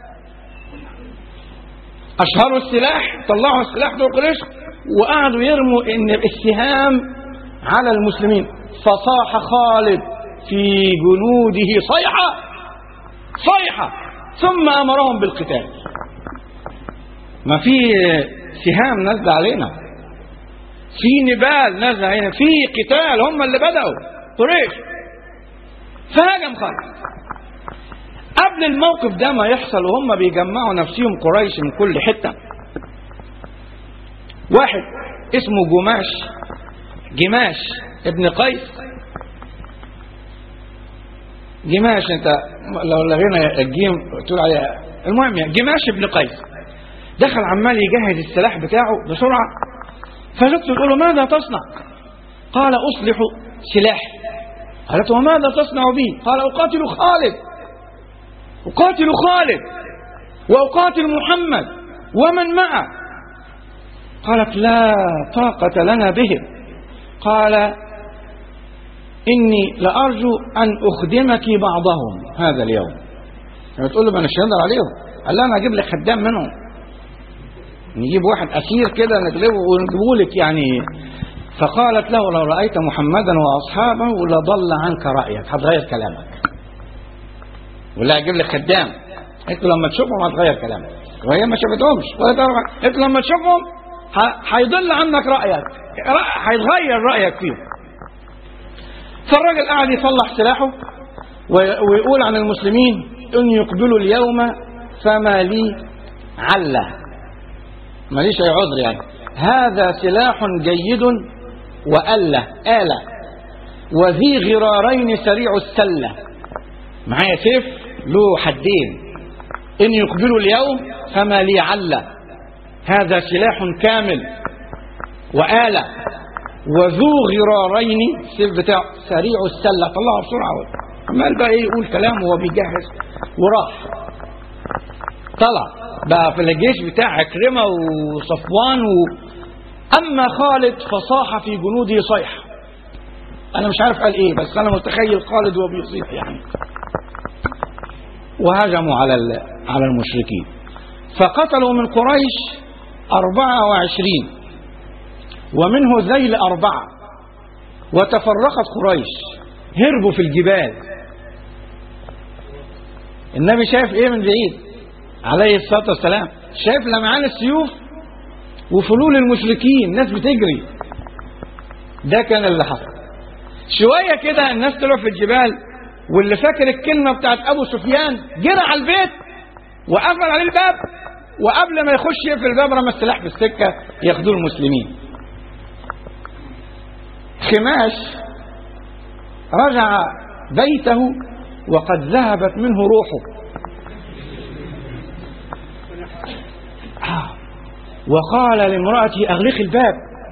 أشهروا السلاح طلعوا السلاح دول قريش وقعدوا يرموا إن السهام على المسلمين فصاح خالد في جنوده صيحة صيحة ثم أمرهم بالقتال ما في سهام نزل علينا في نبال نزل علينا في قتال هم اللي بدأوا قريش فهاجم خالد قبل الموقف ده ما يحصل وهم بيجمعوا نفسهم قريش من كل حتة واحد اسمه جماش جماش ابن قيس جماش انت لو لغينا الجيم تقول عليها المهم يعني جماش ابن قيس دخل عمال يجهز السلاح بتاعه بسرعة فجدت تقول له ماذا تصنع قال أصلح سلاحي قالت وماذا تصنع به قال أقاتل خالد أقاتل خالد وأقاتل محمد ومن معه قالت لا طاقة لنا بهم قال إني لأرجو أن أخدمك بعضهم هذا اليوم يعني تقول له ما أنا هقدر عليهم قال لا أنا أجيب لك خدام منهم نجيب واحد أسير كده نجلبه ونجيبه لك يعني فقالت له لو رأيت محمدا وأصحابه لضل عنك رأيك هتغير كلامك ولا أجيب لك خدام قلت له لما تشوفهم هتغير كلامك وهي ما شافتهمش قلت له لما تشوفهم هيضل عنك رأيك هيتغير رأيك فيهم فالراجل قاعد يصلح سلاحه ويقول عن المسلمين إن يقبلوا اليوم فما لي علة ماليش أي عذر يعني هذا سلاح جيد وألة آلة وذي غرارين سريع السلة معايا سيف له حدين إن يقبلوا اليوم فما لي علة هذا سلاح كامل وآلة وذو غرارين السيف بتاعه سريع السلة طلعه بسرعة عمال بقى ايه يقول كلام وهو بيجهز وراح طلع بقى في الجيش بتاع عكرمة وصفوان و... أما خالد فصاح في جنوده صيحة أنا مش عارف قال إيه بس أنا متخيل خالد وهو بيصيح يعني وهجموا على على المشركين فقتلوا من قريش أربعة وعشرين ومنه ذيل أربعة وتفرقت قريش هربوا في الجبال النبي شايف ايه من بعيد عليه الصلاة والسلام شايف لمعان السيوف وفلول المشركين ناس بتجري ده كان اللي حصل شوية كده الناس طلعوا في الجبال واللي فاكر الكلمة بتاعت أبو سفيان جرى على البيت وقفل عليه الباب وقبل ما يخش يقفل الباب رمى السلاح في السكة ياخدوه المسلمين خماش رجع بيته وقد ذهبت منه روحه آه. وقال لامرأته أغلقي الباب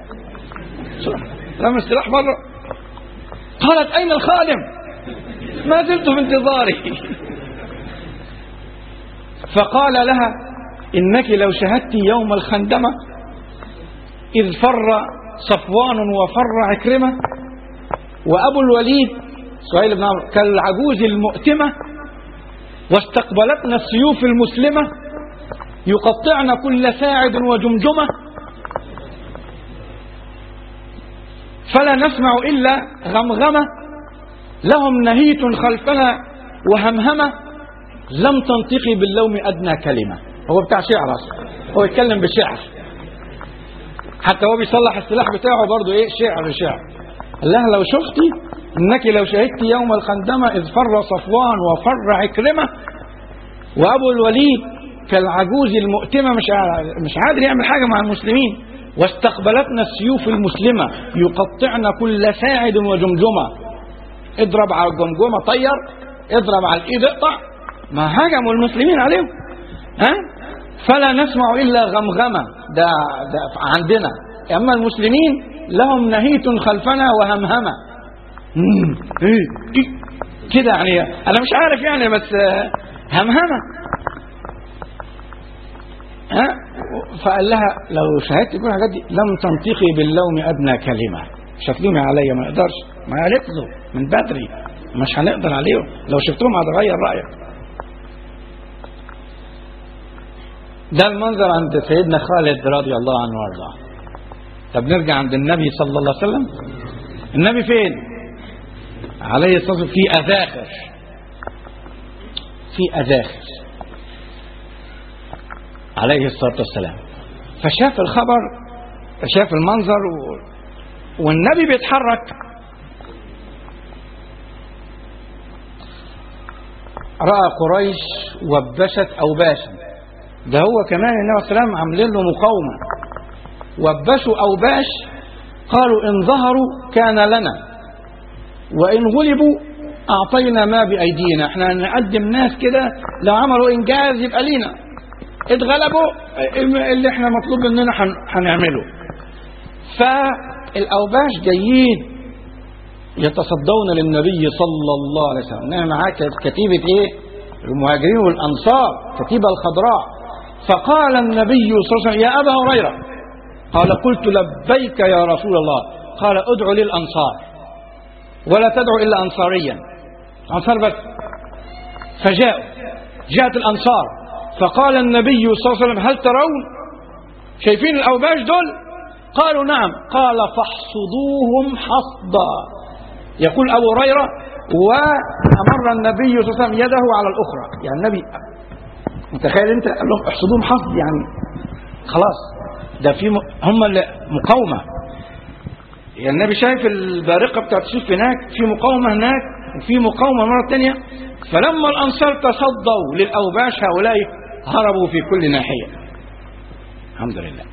رمى السلاح بره قالت أين الخادم ما زلت في انتظاري فقال لها إنك لو شهدت يوم الخندمة إذ فر صفوان وفر عكرمة وأبو الوليد سهيل بن عمرو كالعجوز المؤتمة واستقبلتنا السيوف المسلمة يقطعن كل ساعد وجمجمة فلا نسمع إلا غمغمة لهم نهيت خلفنا وهمهمة لم تنطقي باللوم أدنى كلمة هو بتاع شعر أصلا هو يتكلم بشعر حتى هو بيصلح السلاح بتاعه برضه ايه شعر شعر قال لها لو شفتي انك لو شهدت يوم الخندمة اذ فر صفوان وفر عكرمة وابو الوليد كالعجوز المؤتمة مش مش قادر يعمل حاجة مع المسلمين واستقبلتنا السيوف المسلمة يقطعن كل ساعد وجمجمة اضرب على الجمجمة طير اضرب على الايد اقطع ما هجموا المسلمين عليهم ها فلا نسمع الا غمغمه ده, ده عندنا اما المسلمين لهم نهيت خلفنا وهمهمه مم، إيه، إيه، كده يعني انا مش عارف يعني بس آه، همهمه ها فقال لها لو شهدت كل الحاجات دي لم تنطقي باللوم ادنى كلمه مش هتلومي عليا ما اقدرش ما هنقضوا من بدري مش هنقدر عليهم لو شفتهم هتغير رايك ده المنظر عند سيدنا خالد رضي الله عنه وارضاه طب نرجع عند النبي صلى الله عليه وسلم النبي فين عليه الصلاه والسلام في اذاخر في اذاخر عليه الصلاه والسلام فشاف الخبر شاف المنظر و... والنبي بيتحرك راى قريش وبشت اوباشا ده هو كمان النبي صلى الله عليه وسلم عاملين له مقاومه وبشوا اوباش قالوا ان ظهروا كان لنا وان غلبوا اعطينا ما بايدينا احنا نقدم ناس كده لو عملوا انجاز يبقى لينا اتغلبوا اللي احنا مطلوب مننا هن- هنعمله فالاوباش جايين يتصدون للنبي صلى الله عليه وسلم انها معاه كتيبه ايه المهاجرين والانصار كتيبه الخضراء فقال النبي صلى الله عليه وسلم يا ابا هريره قال قلت لبيك يا رسول الله قال ادعو للانصار ولا تدعو الا انصاريا انصار بس فجاءوا جاءت الانصار فقال النبي صلى الله عليه وسلم هل ترون شايفين الاوباش دول قالوا نعم قال فاحصدوهم حصدا يقول ابو هريره وامر النبي صلى الله عليه وسلم يده على الاخرى يعني النبي متخيل انت قال لهم احصدوهم حصد يعني خلاص ده في م... هم اللي مقاومه يعني النبي شايف البارقه بتاعت السيف هناك في مقاومه هناك وفي مقاومه مره ثانيه فلما الانصار تصدوا للاوباش هؤلاء هربوا في كل ناحيه الحمد لله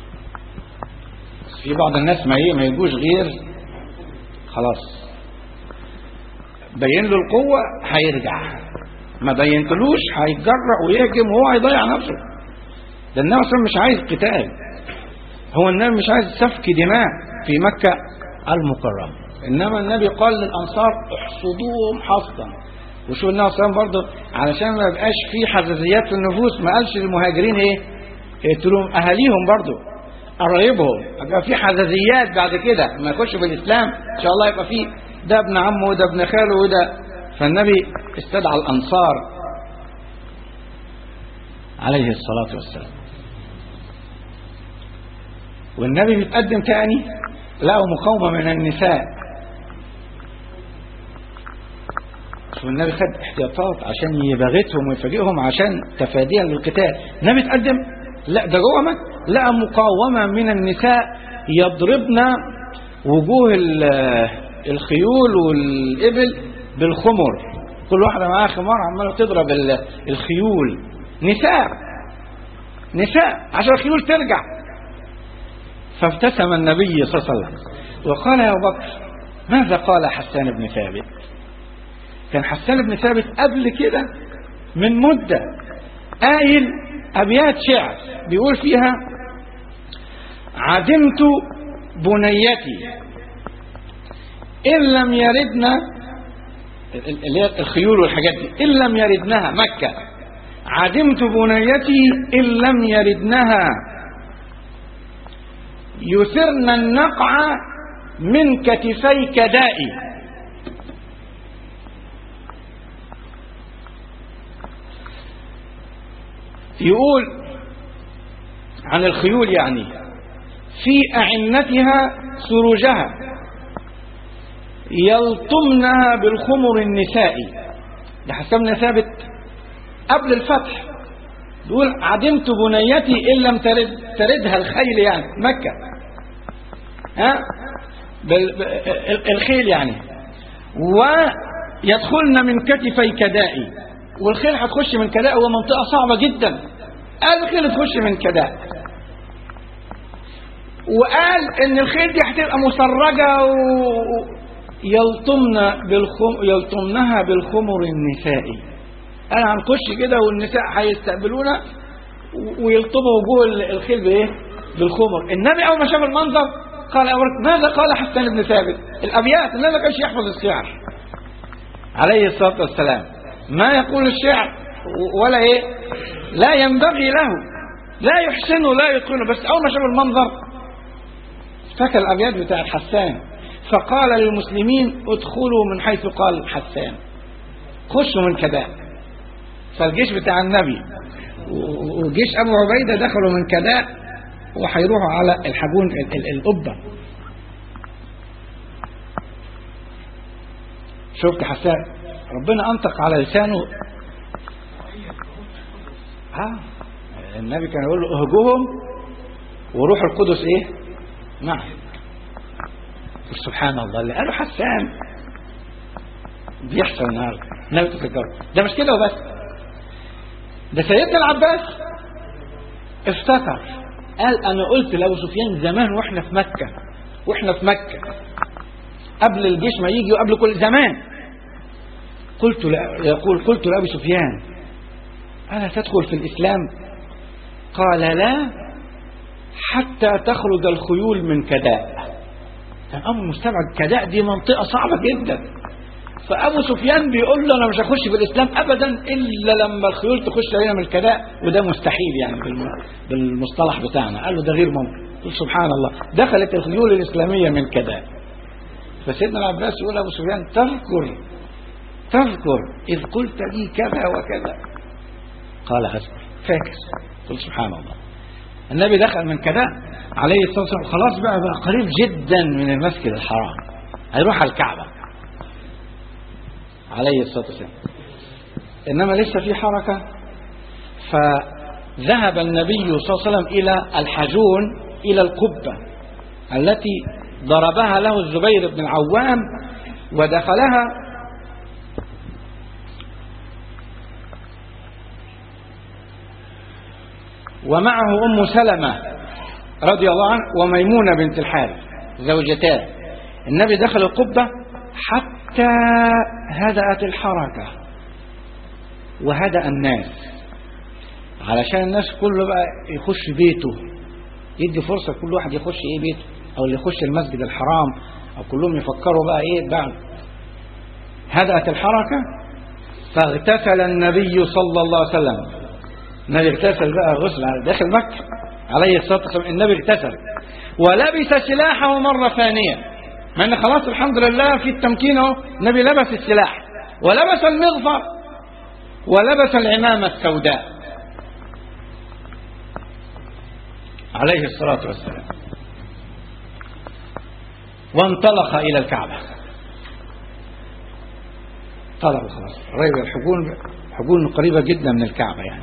في بعض الناس ما ايه ما يجوش غير خلاص بين له القوه هيرجع ما بينتلوش هيتجرأ ويهجم وهو هيضيع نفسه ده النبي صلى مش عايز قتال هو النبي مش عايز سفك دماء في مكة المكرمة إنما النبي قال للأنصار احصدوهم حصدا وشوف النبي صلى الله عليه وسلم برضه علشان ما يبقاش في حزازيات في النفوس ما قالش للمهاجرين ايه يقتلوهم اهاليهم برضه قرايبهم يبقى في حزازيات بعد كده لما يخشوا في الاسلام ان شاء الله يبقى في ده ابن عمه وده ابن خاله وده فالنبي استدعى الأنصار عليه الصلاة والسلام والنبي بيتقدم تاني لقوا مقاومة من النساء والنبي خد احتياطات عشان يباغتهم ويفاجئهم عشان تفاديا للقتال النبي اتقدم لا ده جوه مكة لقى مقاومة من النساء يضربن وجوه الخيول والإبل بالخمر كل واحدة معاها خمار عمالة تضرب ال- الخيول نساء نساء عشان الخيول ترجع فابتسم النبي صلى الله عليه وسلم وقال يا أبو بكر ماذا قال حسان بن ثابت كان حسان بن ثابت قبل كده من مدة قايل أبيات شعر بيقول فيها عدمت بنيتي إن لم يردنا اللي هي الخيول والحاجات دي إن لم يردنها مكة عدمت بنيتي إن لم يردنها يثرن النقع من كتفي كدائي يقول عن الخيول يعني في أعنتها سروجها يلطمنها بالخمر النسائي ده حسبنا ثابت قبل الفتح يقول عدمت بنيتي إن لم ترد تردها الخيل يعني مكة ها بال- ب- الخيل يعني ويدخلن من كتفي كدائي والخيل هتخش من كداء وهو منطقة صعبة جدا قال الخيل تخش من كداء وقال ان الخيل دي هتبقى مسرجة و... يلطمن بالخم... يلطمنها بالخمر النسائي قال هنخش كده والنساء هيستقبلونا و- ويلطموا وجوه ال- الخيل بايه بالخمر النبي اول ما شاف المنظر قال يا ولد، ماذا قال حسان بن ثابت الابيات النبي ما كانش يحفظ الشعر عليه الصلاه والسلام ما يقول الشعر و- ولا ايه لا ينبغي له لا يحسنه لا يتقنه بس اول ما شاف المنظر فكر الابيات بتاع حسان فقال للمسلمين ادخلوا من حيث قال حسان خشوا من كداء فالجيش بتاع النبي و- وجيش ابو عبيده دخلوا من كداء وهيروحوا على الحجون ال- ال- القبه شفت حسان ربنا انطق على لسانه ها النبي كان يقول له اهجوهم وروح القدس ايه معه سبحان الله اللي قاله حسان بيحصل النهارده النبي تفكر ده مش كده وبس ده سيدنا العباس افتكر قال انا قلت لابو سفيان زمان واحنا في مكه واحنا في مكه قبل الجيش ما يجي وقبل كل زمان قلت لا يقول قلت لابي سفيان الا تدخل في الاسلام قال لا حتى تخرج الخيول من كداء كان ابو مستبعد كداء دي منطقه صعبه جدا فابو سفيان بيقول له انا مش هخش في الاسلام ابدا الا لما الخيول تخش علينا من الكداء وده مستحيل يعني بالم- بالمصطلح بتاعنا قال له ده غير ممكن قل سبحان الله دخلت الخيول الاسلاميه من كداء فسيدنا العباس يقول ابو سفيان تذكر تذكر اذ قلت لي كذا وكذا قال اذكر فاكر قل سبحان الله النبي دخل من كداء عليه الصلاه والسلام خلاص بقى بقى قريب جدا من المسجد الحرام هيروح على الكعبه عليه الصلاه والسلام انما لسه في حركه فذهب النبي صلى الله عليه وسلم الى الحجون الى القبه التي ضربها له الزبير بن العوام ودخلها ومعه ام سلمه رضي الله عنه وميمونه بنت الحارث زوجتان النبي دخل القبه حتى هدأت الحركه وهدأ الناس علشان الناس كله بقى يخش بيته يدي فرصة كل واحد يخش ايه بيته او اللي يخش المسجد الحرام او كلهم يفكروا بقى ايه بعد هدأت الحركة فاغتسل النبي صلى الله عليه وسلم النبي اغتسل بقى غسل على داخل مكة عليه الصلاة والسلام النبي اغتسل ولبس سلاحه مرة ثانية مع ان خلاص الحمد لله في التمكين اهو النبي لبس السلاح ولبس المغفر ولبس العمامة السوداء عليه الصلاة والسلام وانطلق إلى الكعبة طلب خلاص قريب الحجون حجون قريبة جدا من الكعبة يعني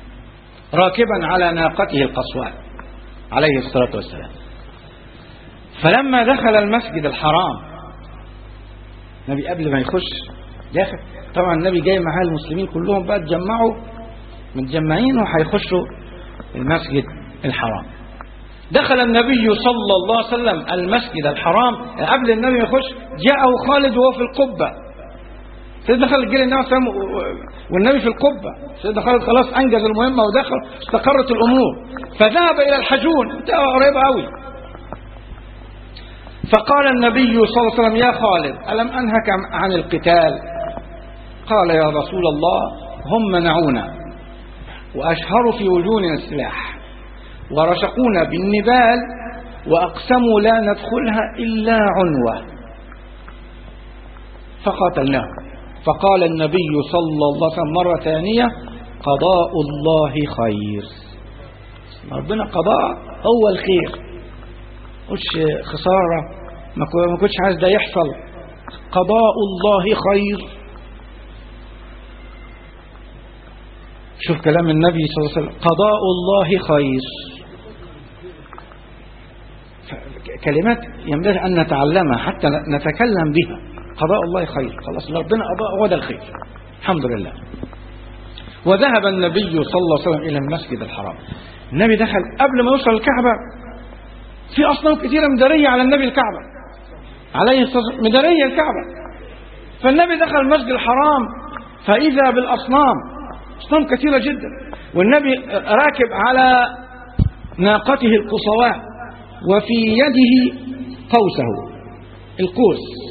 راكبا على ناقته القصواء عليه الصلاة والسلام فلما دخل المسجد الحرام النبي قبل ما يخش داخل طبعا النبي جاي معاه المسلمين كلهم بقى اتجمعوا متجمعين وهيخشوا المسجد الحرام دخل النبي صلى الله عليه وسلم المسجد الحرام قبل النبي ما يخش جاءه خالد وهو في القبة سيدنا خالد جه النبي صلى الله عليه وسلم والنبي في القبة سيدنا خالد خلاص أنجز المهمة ودخل استقرت الأمور فذهب إلى الحجون انتهى قريبة قوي فقال النبي صلى الله عليه وسلم يا خالد ألم أنهك عن القتال قال يا رسول الله هم منعونا وأشهروا في وجوهنا السلاح ورشقونا بالنبال وأقسموا لا ندخلها إلا عنوة فقاتلناهم فقال النبي صلى الله عليه وسلم مرة ثانية قضاء الله خير ربنا قضاء هو الخير مش خسارة ما كنتش عايز ده يحصل قضاء الله خير شوف كلام النبي صلى الله عليه وسلم قضاء الله خير كلمات ينبغي أن نتعلمها حتى نتكلم بها قضاء الله خير خلاص ربنا قضاء هو ده الخير الحمد لله وذهب النبي صلى الله عليه وسلم إلى المسجد الحرام النبي دخل قبل ما يوصل الكعبة في أصنام كثيرة مدارية على النبي الكعبة عليه الصلاة والسلام مدارية الكعبة فالنبي دخل المسجد الحرام فإذا بالأصنام أصنام كثيرة جدا والنبي راكب على ناقته القصواء وفي يده قوسه القوس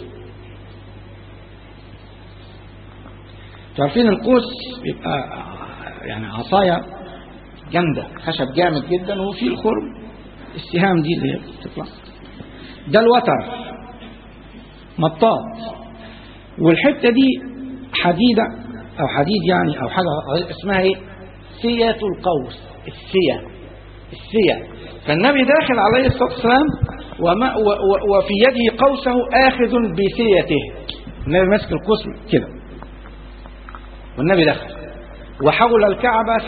تعرفين القوس يبقى يعني عصاية جامدة خشب جامد جدا وفي الخرم السهام دي اللي بتطلع ده الوتر مطاط والحتة دي حديدة أو حديد يعني أو حاجة اسمها إيه؟ سية القوس السية السية فالنبي داخل عليه الصلاة والسلام وما و و وفي يده قوسه آخذ بسيته النبي ماسك القوس كده والنبي دخل وحول الكعبة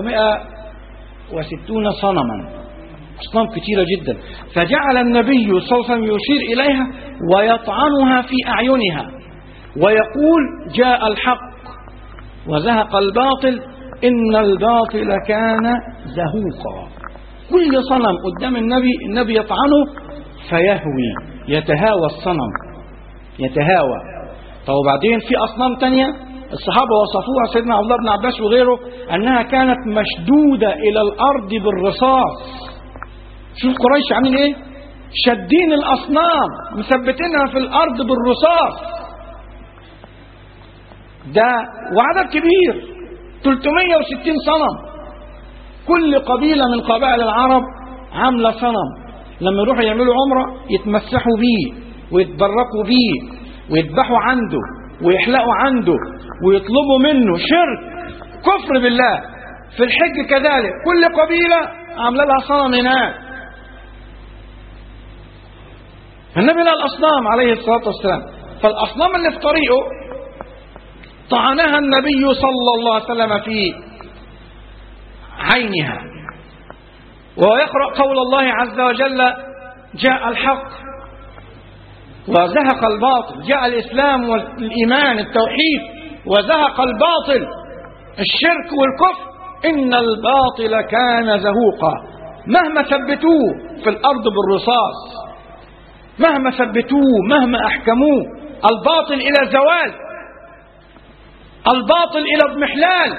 360 صنما أصنام كثيرة جدا فجعل النبي صلى الله عليه وسلم يشير إليها ويطعنها في أعينها ويقول جاء الحق وزهق الباطل إن الباطل كان زهوقا كل صنم قدام النبي النبي يطعنه فيهوي يتهاوى الصنم يتهاوى طب وبعدين في أصنام تانية الصحابة وصفوها سيدنا عبد الله بن عباس وغيره أنها كانت مشدودة إلى الأرض بالرصاص شوف قريش عاملين إيه شادين الأصنام مثبتينها في الأرض بالرصاص ده وعدد كبير 360 صنم كل قبيلة من قبائل العرب عاملة صنم لما يروحوا يعملوا عمرة يتمسحوا بيه ويتبركوا بيه ويذبحوا عنده ويحلقوا عنده ويطلبوا منه شرك كفر بالله في الحج كذلك كل قبيلة عاملة لها صنم هناك فالنبي لها الأصنام عليه الصلاة والسلام فالأصنام اللي في طريقه طعنها النبي صلى الله عليه وسلم في عينها وهو يقرأ قول الله عز وجل جاء الحق وزهق الباطل جاء الإسلام والإيمان التوحيد وزهق الباطل الشرك والكفر إن الباطل كان زهوقا مهما ثبتوه في الأرض بالرصاص مهما ثبتوه مهما أحكموه الباطل إلى زوال الباطل إلى اضمحلال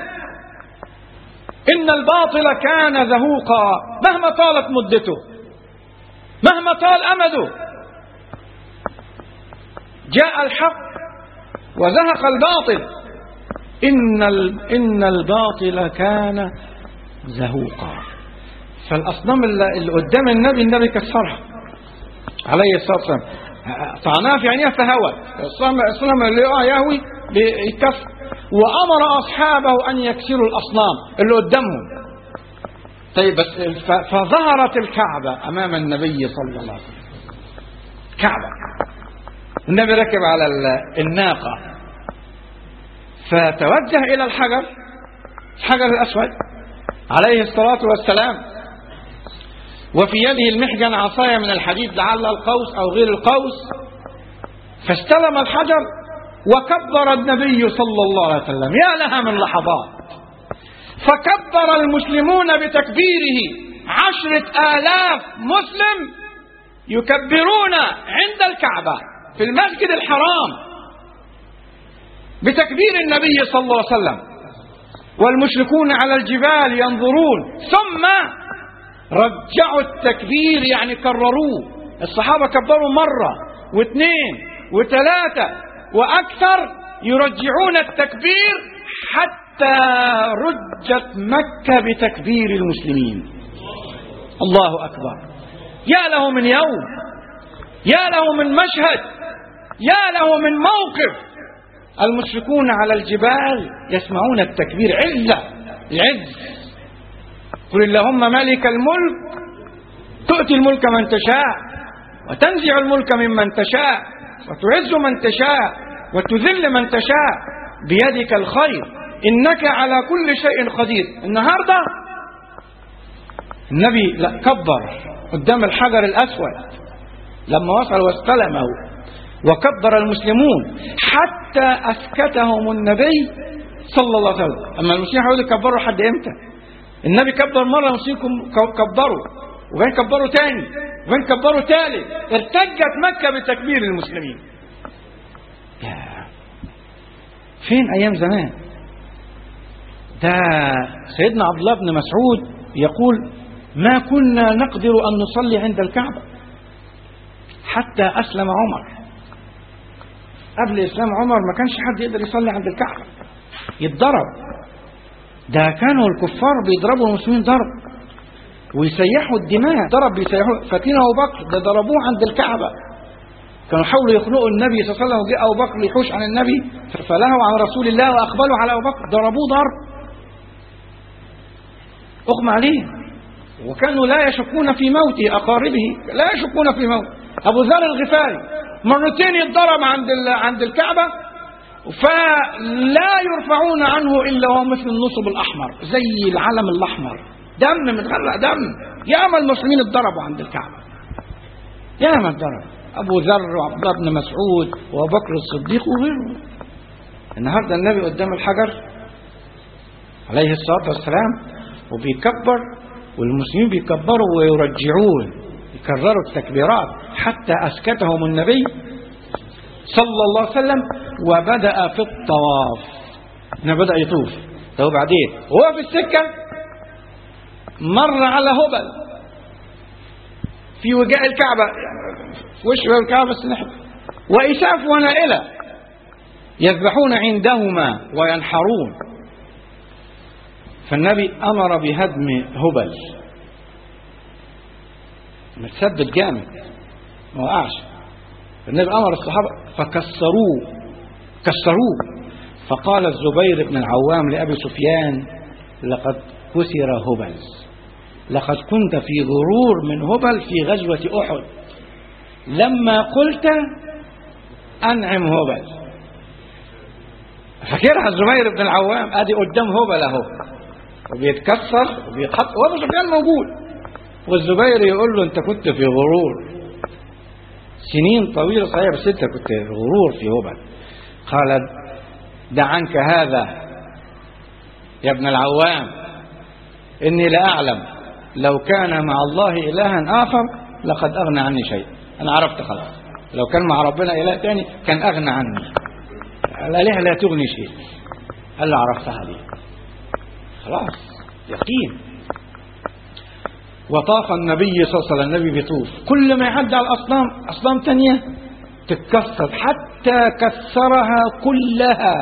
إن الباطل كان زهوقا مهما طالت مدته مهما طال أمده جاء الحق وزهق الباطل إن, إن الباطل كان زهوقا فالأصنام اللي قدام النبي النبي كسرها عليه الصلاة والسلام طعناها في عينيها فهوت الصنم اللي يقع يهوي بيكسر وأمر أصحابه أن يكسروا الأصنام اللي قدامهم طيب بس فظهرت الكعبة أمام النبي صلى الله عليه وسلم كعبة النبي ركب على الناقة فتوجه إلى الحجر الحجر الأسود عليه الصلاة والسلام وفي يده المحجن عصاية من الحديد لعل القوس أو غير القوس فاستلم الحجر وكبر النبي صلى الله عليه وسلم يا لها من لحظات فكبر المسلمون بتكبيره عشرة آلاف مسلم يكبرون عند الكعبة في المسجد الحرام بتكبير النبي صلى الله عليه وسلم والمشركون على الجبال ينظرون ثم رجعوا التكبير يعني كرروه الصحابة كبروا مرة واثنين وثلاثة وأكثر يرجعون التكبير حتى رجت مكة بتكبير المسلمين الله أكبر يا له من يوم يا له من مشهد يا له من موقف المشركون على الجبال يسمعون التكبير عزة العز قل اللهم مالك الملك تؤتي الملك من تشاء وتنزع الملك ممن تشاء وتعز من تشاء وتذل من تشاء بيدك الخير إنك على كل شيء قدير النهاردة النبي لا كبر قدام الحجر الأسود لما وصل واستلمه وكبر المسلمون حتى أسكتهم النبي صلى الله عليه وسلم أما المسلمين حاولوا يكبروا لحد إمتى النبي كبر مرة المسلمين كبروا وبعدين كبروا تاني وبعدين كبروا تالت ارتجت مكة بتكبير المسلمين يا فين أيام زمان ده سيدنا عبد الله بن مسعود يقول ما كنا نقدر أن نصلي عند الكعبة حتى أسلم عمر قبل إسلام عمر ما كانش حد يقدر يصلي عند الكعبة يتضرب ده كانوا الكفار بيضربوا المسلمين ضرب ويسيحوا الدماء ضرب بيسيحوا فاكرين أبو بكر ده ضربوه عند الكعبة كانوا حاولوا يخنقوا النبي صلى الله عليه وسلم وجاء أبو بكر يحوش عن النبي فلهوا عن رسول الله وأقبلوا على أبو بكر ضربوه ضرب أغمى عليه وكانوا لا يشكون في موته أقاربه لا يشكون في موته أبو ذر الغفاري مرتين يتضرب عند عند الكعبة فلا يرفعون عنه إلا وهو مثل النصب الأحمر زي العلم الأحمر دم متغرق دم ياما المسلمين اتضربوا عند الكعبة ياما اتضرب أبو ذر وعبد الله بن مسعود وأبو بكر الصديق وغيره النهارده النبي قدام الحجر عليه الصلاة والسلام وبيكبر والمسلمين بيكبروا ويرجعون يكرروا التكبيرات حتى أسكتهم النبي صلى الله عليه وسلم وبدأ في الطواف هنا بدأ يطوف طب بعدين وهو في السكة مر على هبل في وجاء الكعبة في وش باب الكعبة بس نحن وإساف ونائلة يذبحون عندهما وينحرون فالنبي أمر بهدم هبل متثبت جامد ما وقعش النبي امر الصحابه فكسروه كسروه فقال الزبير بن العوام لابي سفيان لقد كسر هبل لقد كنت في غرور من هبل في غزوه احد لما قلت انعم هبل فاكرها الزبير بن العوام ادي قدام هبل اهو وبيتكسر وبيتحط وابو سفيان موجود والزبير يقول له انت كنت في غرور سنين طويلة صحيح بس انت كنت في غرور في هبل قال دع عنك هذا يا ابن العوام اني لاعلم لو كان مع الله الها اخر لقد اغنى عني شيء انا عرفت خلاص لو كان مع ربنا اله تاني كان اغنى عني الالهه لا تغني شيء قال له عرفتها ليه خلاص يقين وطاف النبي صلى الله عليه وسلم النبي بيطوف كل ما يعدي على الأصنام أصنام تانية تتكسر حتى كسرها كلها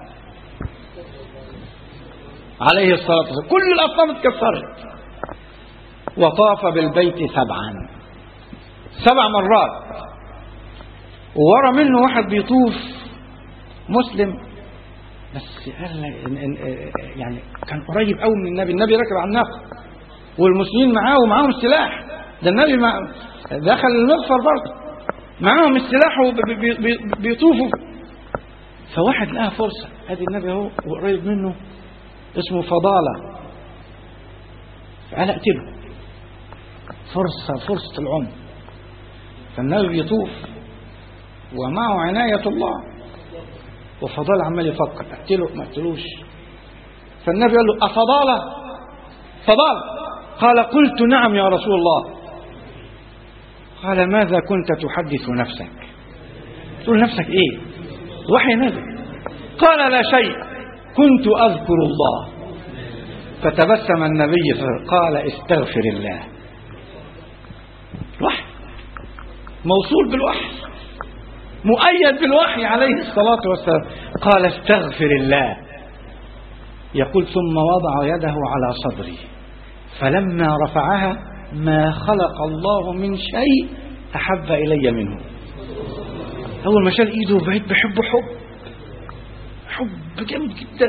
عليه الصلاة والسلام كل الأصنام اتكسرت وطاف بالبيت سبعا سبع مرات وورا منه واحد بيطوف مسلم بس قال يعني كان قريب قوي من النبي النبي راكب على الناقه والمسلمين معاه ومعاهم السلاح ده النبي مع دخل المغفر برضه معاهم السلاح وبيطوفوا فواحد لقى فرصة ادي النبي اهو وقريب منه اسمه فضالة فقال اقتله فرصة فرصة العمر فالنبي يطوف ومعه عناية الله وفضل عمال يفكر اقتله ما اقتلوش فالنبي قال له أفضالة فضال قال قلت نعم يا رسول الله قال ماذا كنت تحدث نفسك تقول نفسك ايه وحي نزل قال لا شيء كنت أذكر الله فتبسم النبي صلى الله عليه وسلم قال استغفر الله الوحي موصول بالوحي مؤيد بالوحي عليه الصلاة والسلام قال استغفر الله يقول ثم وضع يده على صدري فلما رفعها ما خلق الله من شيء أحب إلي منه أول ما شال إيده بقيت بحبه حب حب جامد جدا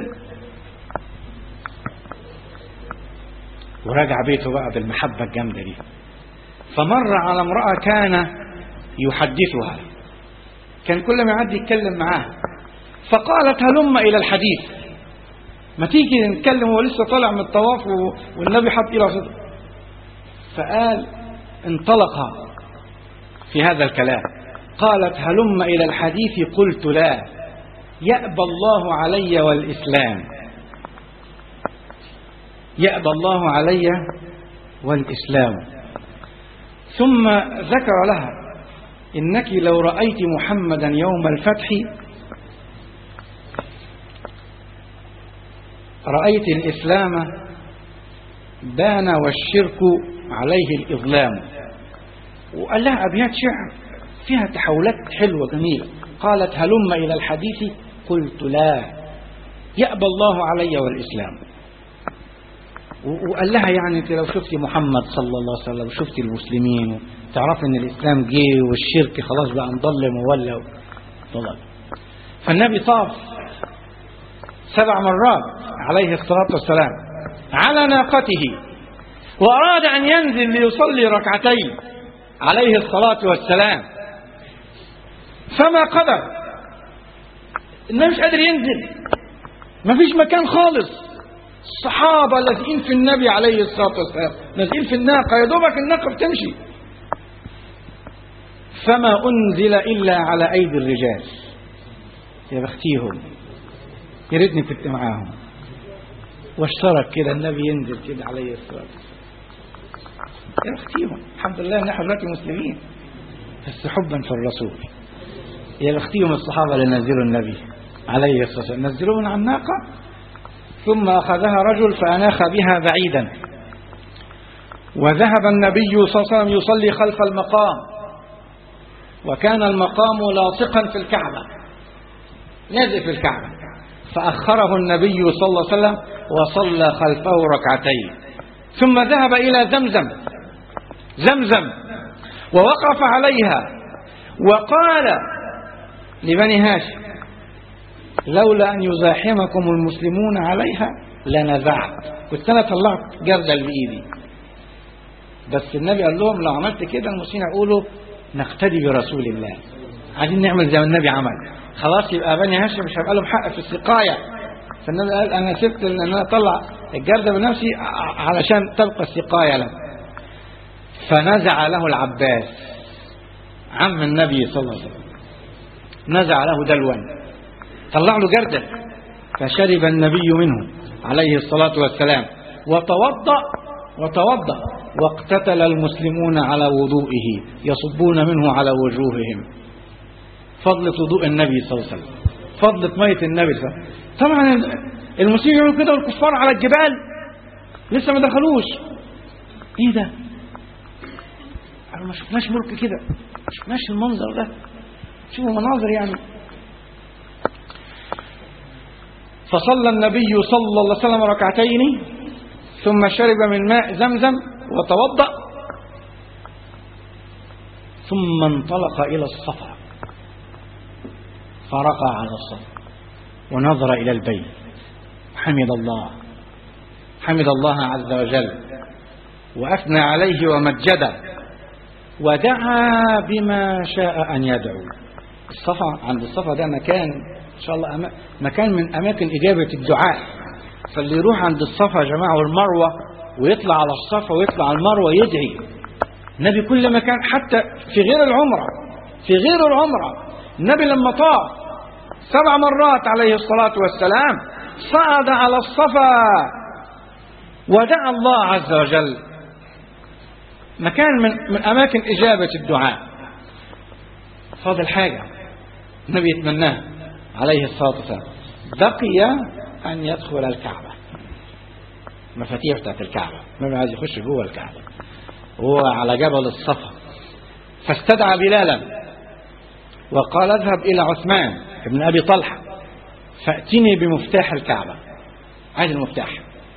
ورجع بيته بقى بالمحبة الجامدة دي فمر على امرأة كان يحدثها كان كل ما يعدي يتكلم معاها فقالت هلم إلى الحديث ما تيجي نتكلم هو لسه طالع من الطواف والنبي حط إلى صدره فقال انطلق في هذا الكلام قالت هلم إلى الحديث قلت لا يأبى الله علي والإسلام يأبى الله علي والإسلام ثم ذكر لها إنك لو رأيت محمدا يوم الفتح رأيت الإسلام بان والشرك عليه الإظلام وقال لها أبيات شعر فيها تحولات حلوة جميلة قالت هلم إلى الحديث قلت لا يأبى الله علي والإسلام وقال لها يعني انت لو شفتي محمد صلى الله عليه وسلم وشفتي المسلمين تعرفي ان الاسلام جه والشرك خلاص بقى مضلم وولى ضلال فالنبي طاف سبع مرات عليه الصلاه والسلام على ناقته واراد ان ينزل ليصلي ركعتين عليه الصلاه والسلام فما قدر النبي مش قادر ينزل مفيش مكان خالص الصحابة لازقين في النبي عليه الصلاة والسلام لازقين في الناقة يا دوبك الناقة بتمشي فما أنزل إلا على أيدي الرجال يا بختيهم يا ريتني كنت معاهم واشترك كده النبي ينزل كده عليه الصلاة والسلام يا بختيهم الحمد لله ان احنا دلوقتي مسلمين بس حبا في الرسول يا بختيهم الصحابة اللي نزلوا النبي عليه الصلاة والسلام نزلوه من على الناقة ثم أخذها رجل فأناخ بها بعيدا وذهب النبي صلى الله عليه وسلم يصلي خلف المقام وكان المقام لاصقا في الكعبة نازل في الكعبة فأخره النبي صلى الله عليه وسلم وصلى خلفه ركعتين ثم ذهب إلى زمزم زمزم ووقف عليها وقال لبني هاشم لولا أن يزاحمكم المسلمون عليها لنزعت كنت أنا طلعت جردل بإيدي بس النبي قال لهم لو عملت كده المسلمين يقولوا نقتدي برسول الله عايزين نعمل زي ما النبي عمل خلاص يبقى بني هاشم مش هيبقى لهم حق في السقاية فالنبي قال أنا سبت إن أنا أطلع الجردة بنفسي علشان تبقى السقاية له فنزع له العباس عم النبي صلى الله عليه وسلم نزع له دلوا طلع له جردل فشرب النبي منه عليه الصلاة والسلام وتوضأ وتوضأ واقتتل المسلمون على وضوئه يصبون منه على وجوههم فضلة وضوء النبي صلى الله عليه وسلم فضلة مية النبي صلى الله عليه وسلم طبعا المسلمين يقولوا كده والكفار على الجبال لسه ما دخلوش ايه ده ما شفناش ملك كده ما شفناش المنظر ده شوفوا مناظر يعني فصلى النبي صلى الله عليه وسلم ركعتين ثم شرب من ماء زمزم وتوضأ ثم انطلق إلى الصفا فرقى على الصفا ونظر إلى البيت حمد الله حمد الله عز وجل وأثنى عليه ومجده ودعا بما شاء أن يدعو الصفا عند الصفا ده مكان إن شاء الله أما مكان من أماكن إجابة الدعاء فاللي يروح عند الصفا يا جماعة والمروة ويطلع على الصفا ويطلع على المروة يدعي النبي كل ما كان حتى في غير العمرة في غير العمرة النبي لما طاف سبع مرات عليه الصلاة والسلام صعد على الصفا ودعا الله عز وجل مكان من, من أماكن إجابة الدعاء فاضل حاجة النبي يتمناها عليه الصلاة والسلام بقي أن يدخل الكعبة مفاتيح بتاعت الكعبة النبي عايز يخش جوه الكعبة هو على جبل الصفا فاستدعى بلالا وقال اذهب إلى عثمان بن أبي طلحة فأتني بمفتاح الكعبة عايز المفتاح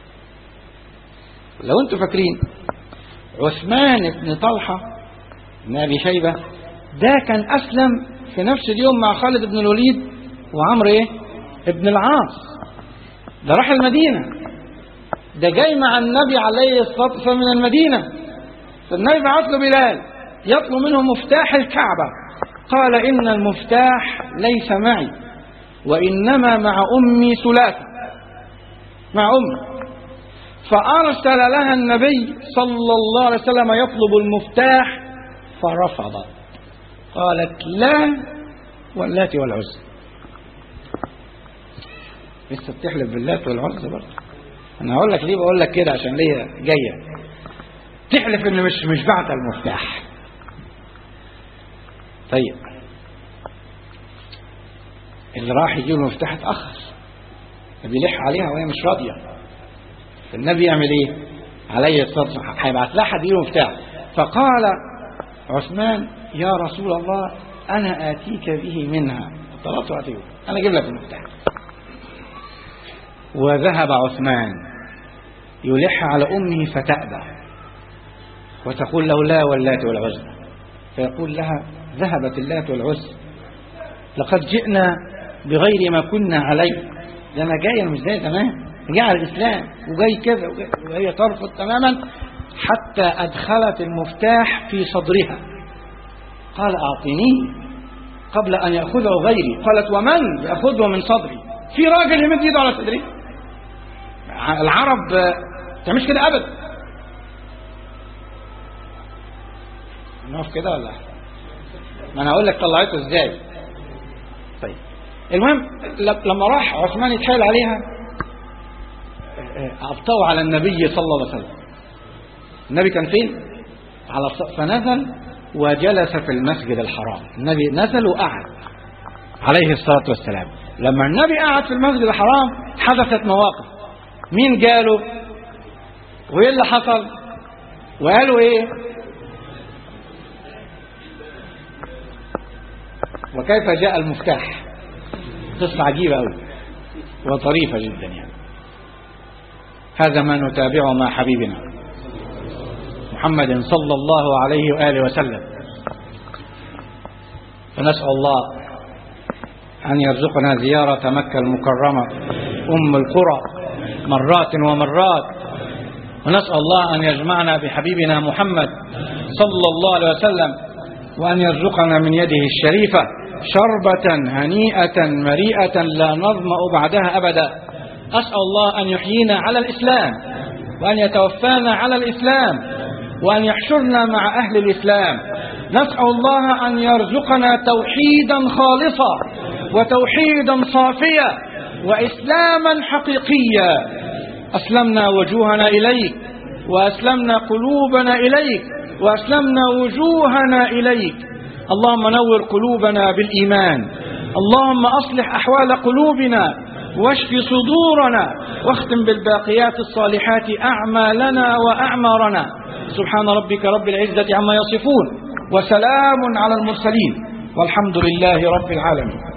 لو انتم فاكرين عثمان بن طلحة بن أبي شيبة ده كان أسلم في نفس اليوم مع خالد بن الوليد وعمرو إيه؟ ابن العاص ده راح المدينة ده جاي مع النبي عليه الصلاة والسلام من المدينة فالنبي بعث له بلال يطلب منه مفتاح الكعبة قال إن المفتاح ليس معي وإنما مع أمي ثلاثة مع أمي فأرسل لها النبي صلى الله عليه وسلم يطلب المفتاح فرفضت قالت لا واللات والعزى لسه بتحلف باللات والعزى برضه انا هقول لك ليه بقول لك كده عشان ليه جايه تحلف ان مش مش بعت المفتاح طيب اللي راح يجيب المفتاح اتاخر بيلح عليها وهي مش راضيه النبي يعمل ايه عليه الصلاه والسلام هيبعت لها حد يجيب المفتاح فقال عثمان يا رسول الله انا اتيك به منها طلبت اتيه انا اجيب لك المفتاح وذهب عثمان يلح على امه فتأبى وتقول له لا واللات والعزى فيقول لها ذهبت اللات والعزى لقد جئنا بغير ما كنا عليه ده انا جاي انا مش زي زمان جاي على الاسلام وجاي كذا وجاي وهي ترفض تماما حتى ادخلت المفتاح في صدرها قال اعطنيه قبل ان ياخذه غيري قالت ومن ياخذه من صدري في راجل يمد ايده على صدري العرب تعملش كده ابدا نقف كده ولا ما انا اقول لك طلعته ازاي طيب المهم لما راح عثمان يتحايل عليها ابطأوا على النبي صلى الله عليه وسلم النبي كان فين على الص... فنزل وجلس في المسجد الحرام النبي نزل وقعد عليه الصلاة والسلام لما النبي قعد في المسجد الحرام حدثت مواقف مين قالوا وايه اللي حصل وقالوا ايه وكيف جاء المفتاح قصة عجيبة أوي وطريفة جدا يعني هذا ما نتابعه مع حبيبنا محمد صلى الله عليه وآله وسلم فنسأل الله أن يرزقنا زيارة مكة المكرمة أم القرى مرات ومرات ونسأل الله أن يجمعنا بحبيبنا محمد صلى الله عليه وسلم وأن يرزقنا من يده الشريفة شربة هنيئة مريئة لا نظمأ بعدها أبدا أسأل الله أن يحيينا على الإسلام وأن يتوفانا على الإسلام وأن يحشرنا مع أهل الإسلام نسأل الله أن يرزقنا توحيدا خالصا وتوحيدا صافيا وإسلاما حقيقيا أسلمنا وجوهنا إليك وأسلمنا قلوبنا إليك وأسلمنا وجوهنا إليك اللهم نور قلوبنا بالإيمان اللهم أصلح أحوال قلوبنا واشف صدورنا واختم بالباقيات الصالحات أعمالنا وأعمارنا سبحان ربك رب العزة عما يصفون وسلام على المرسلين والحمد لله رب العالمين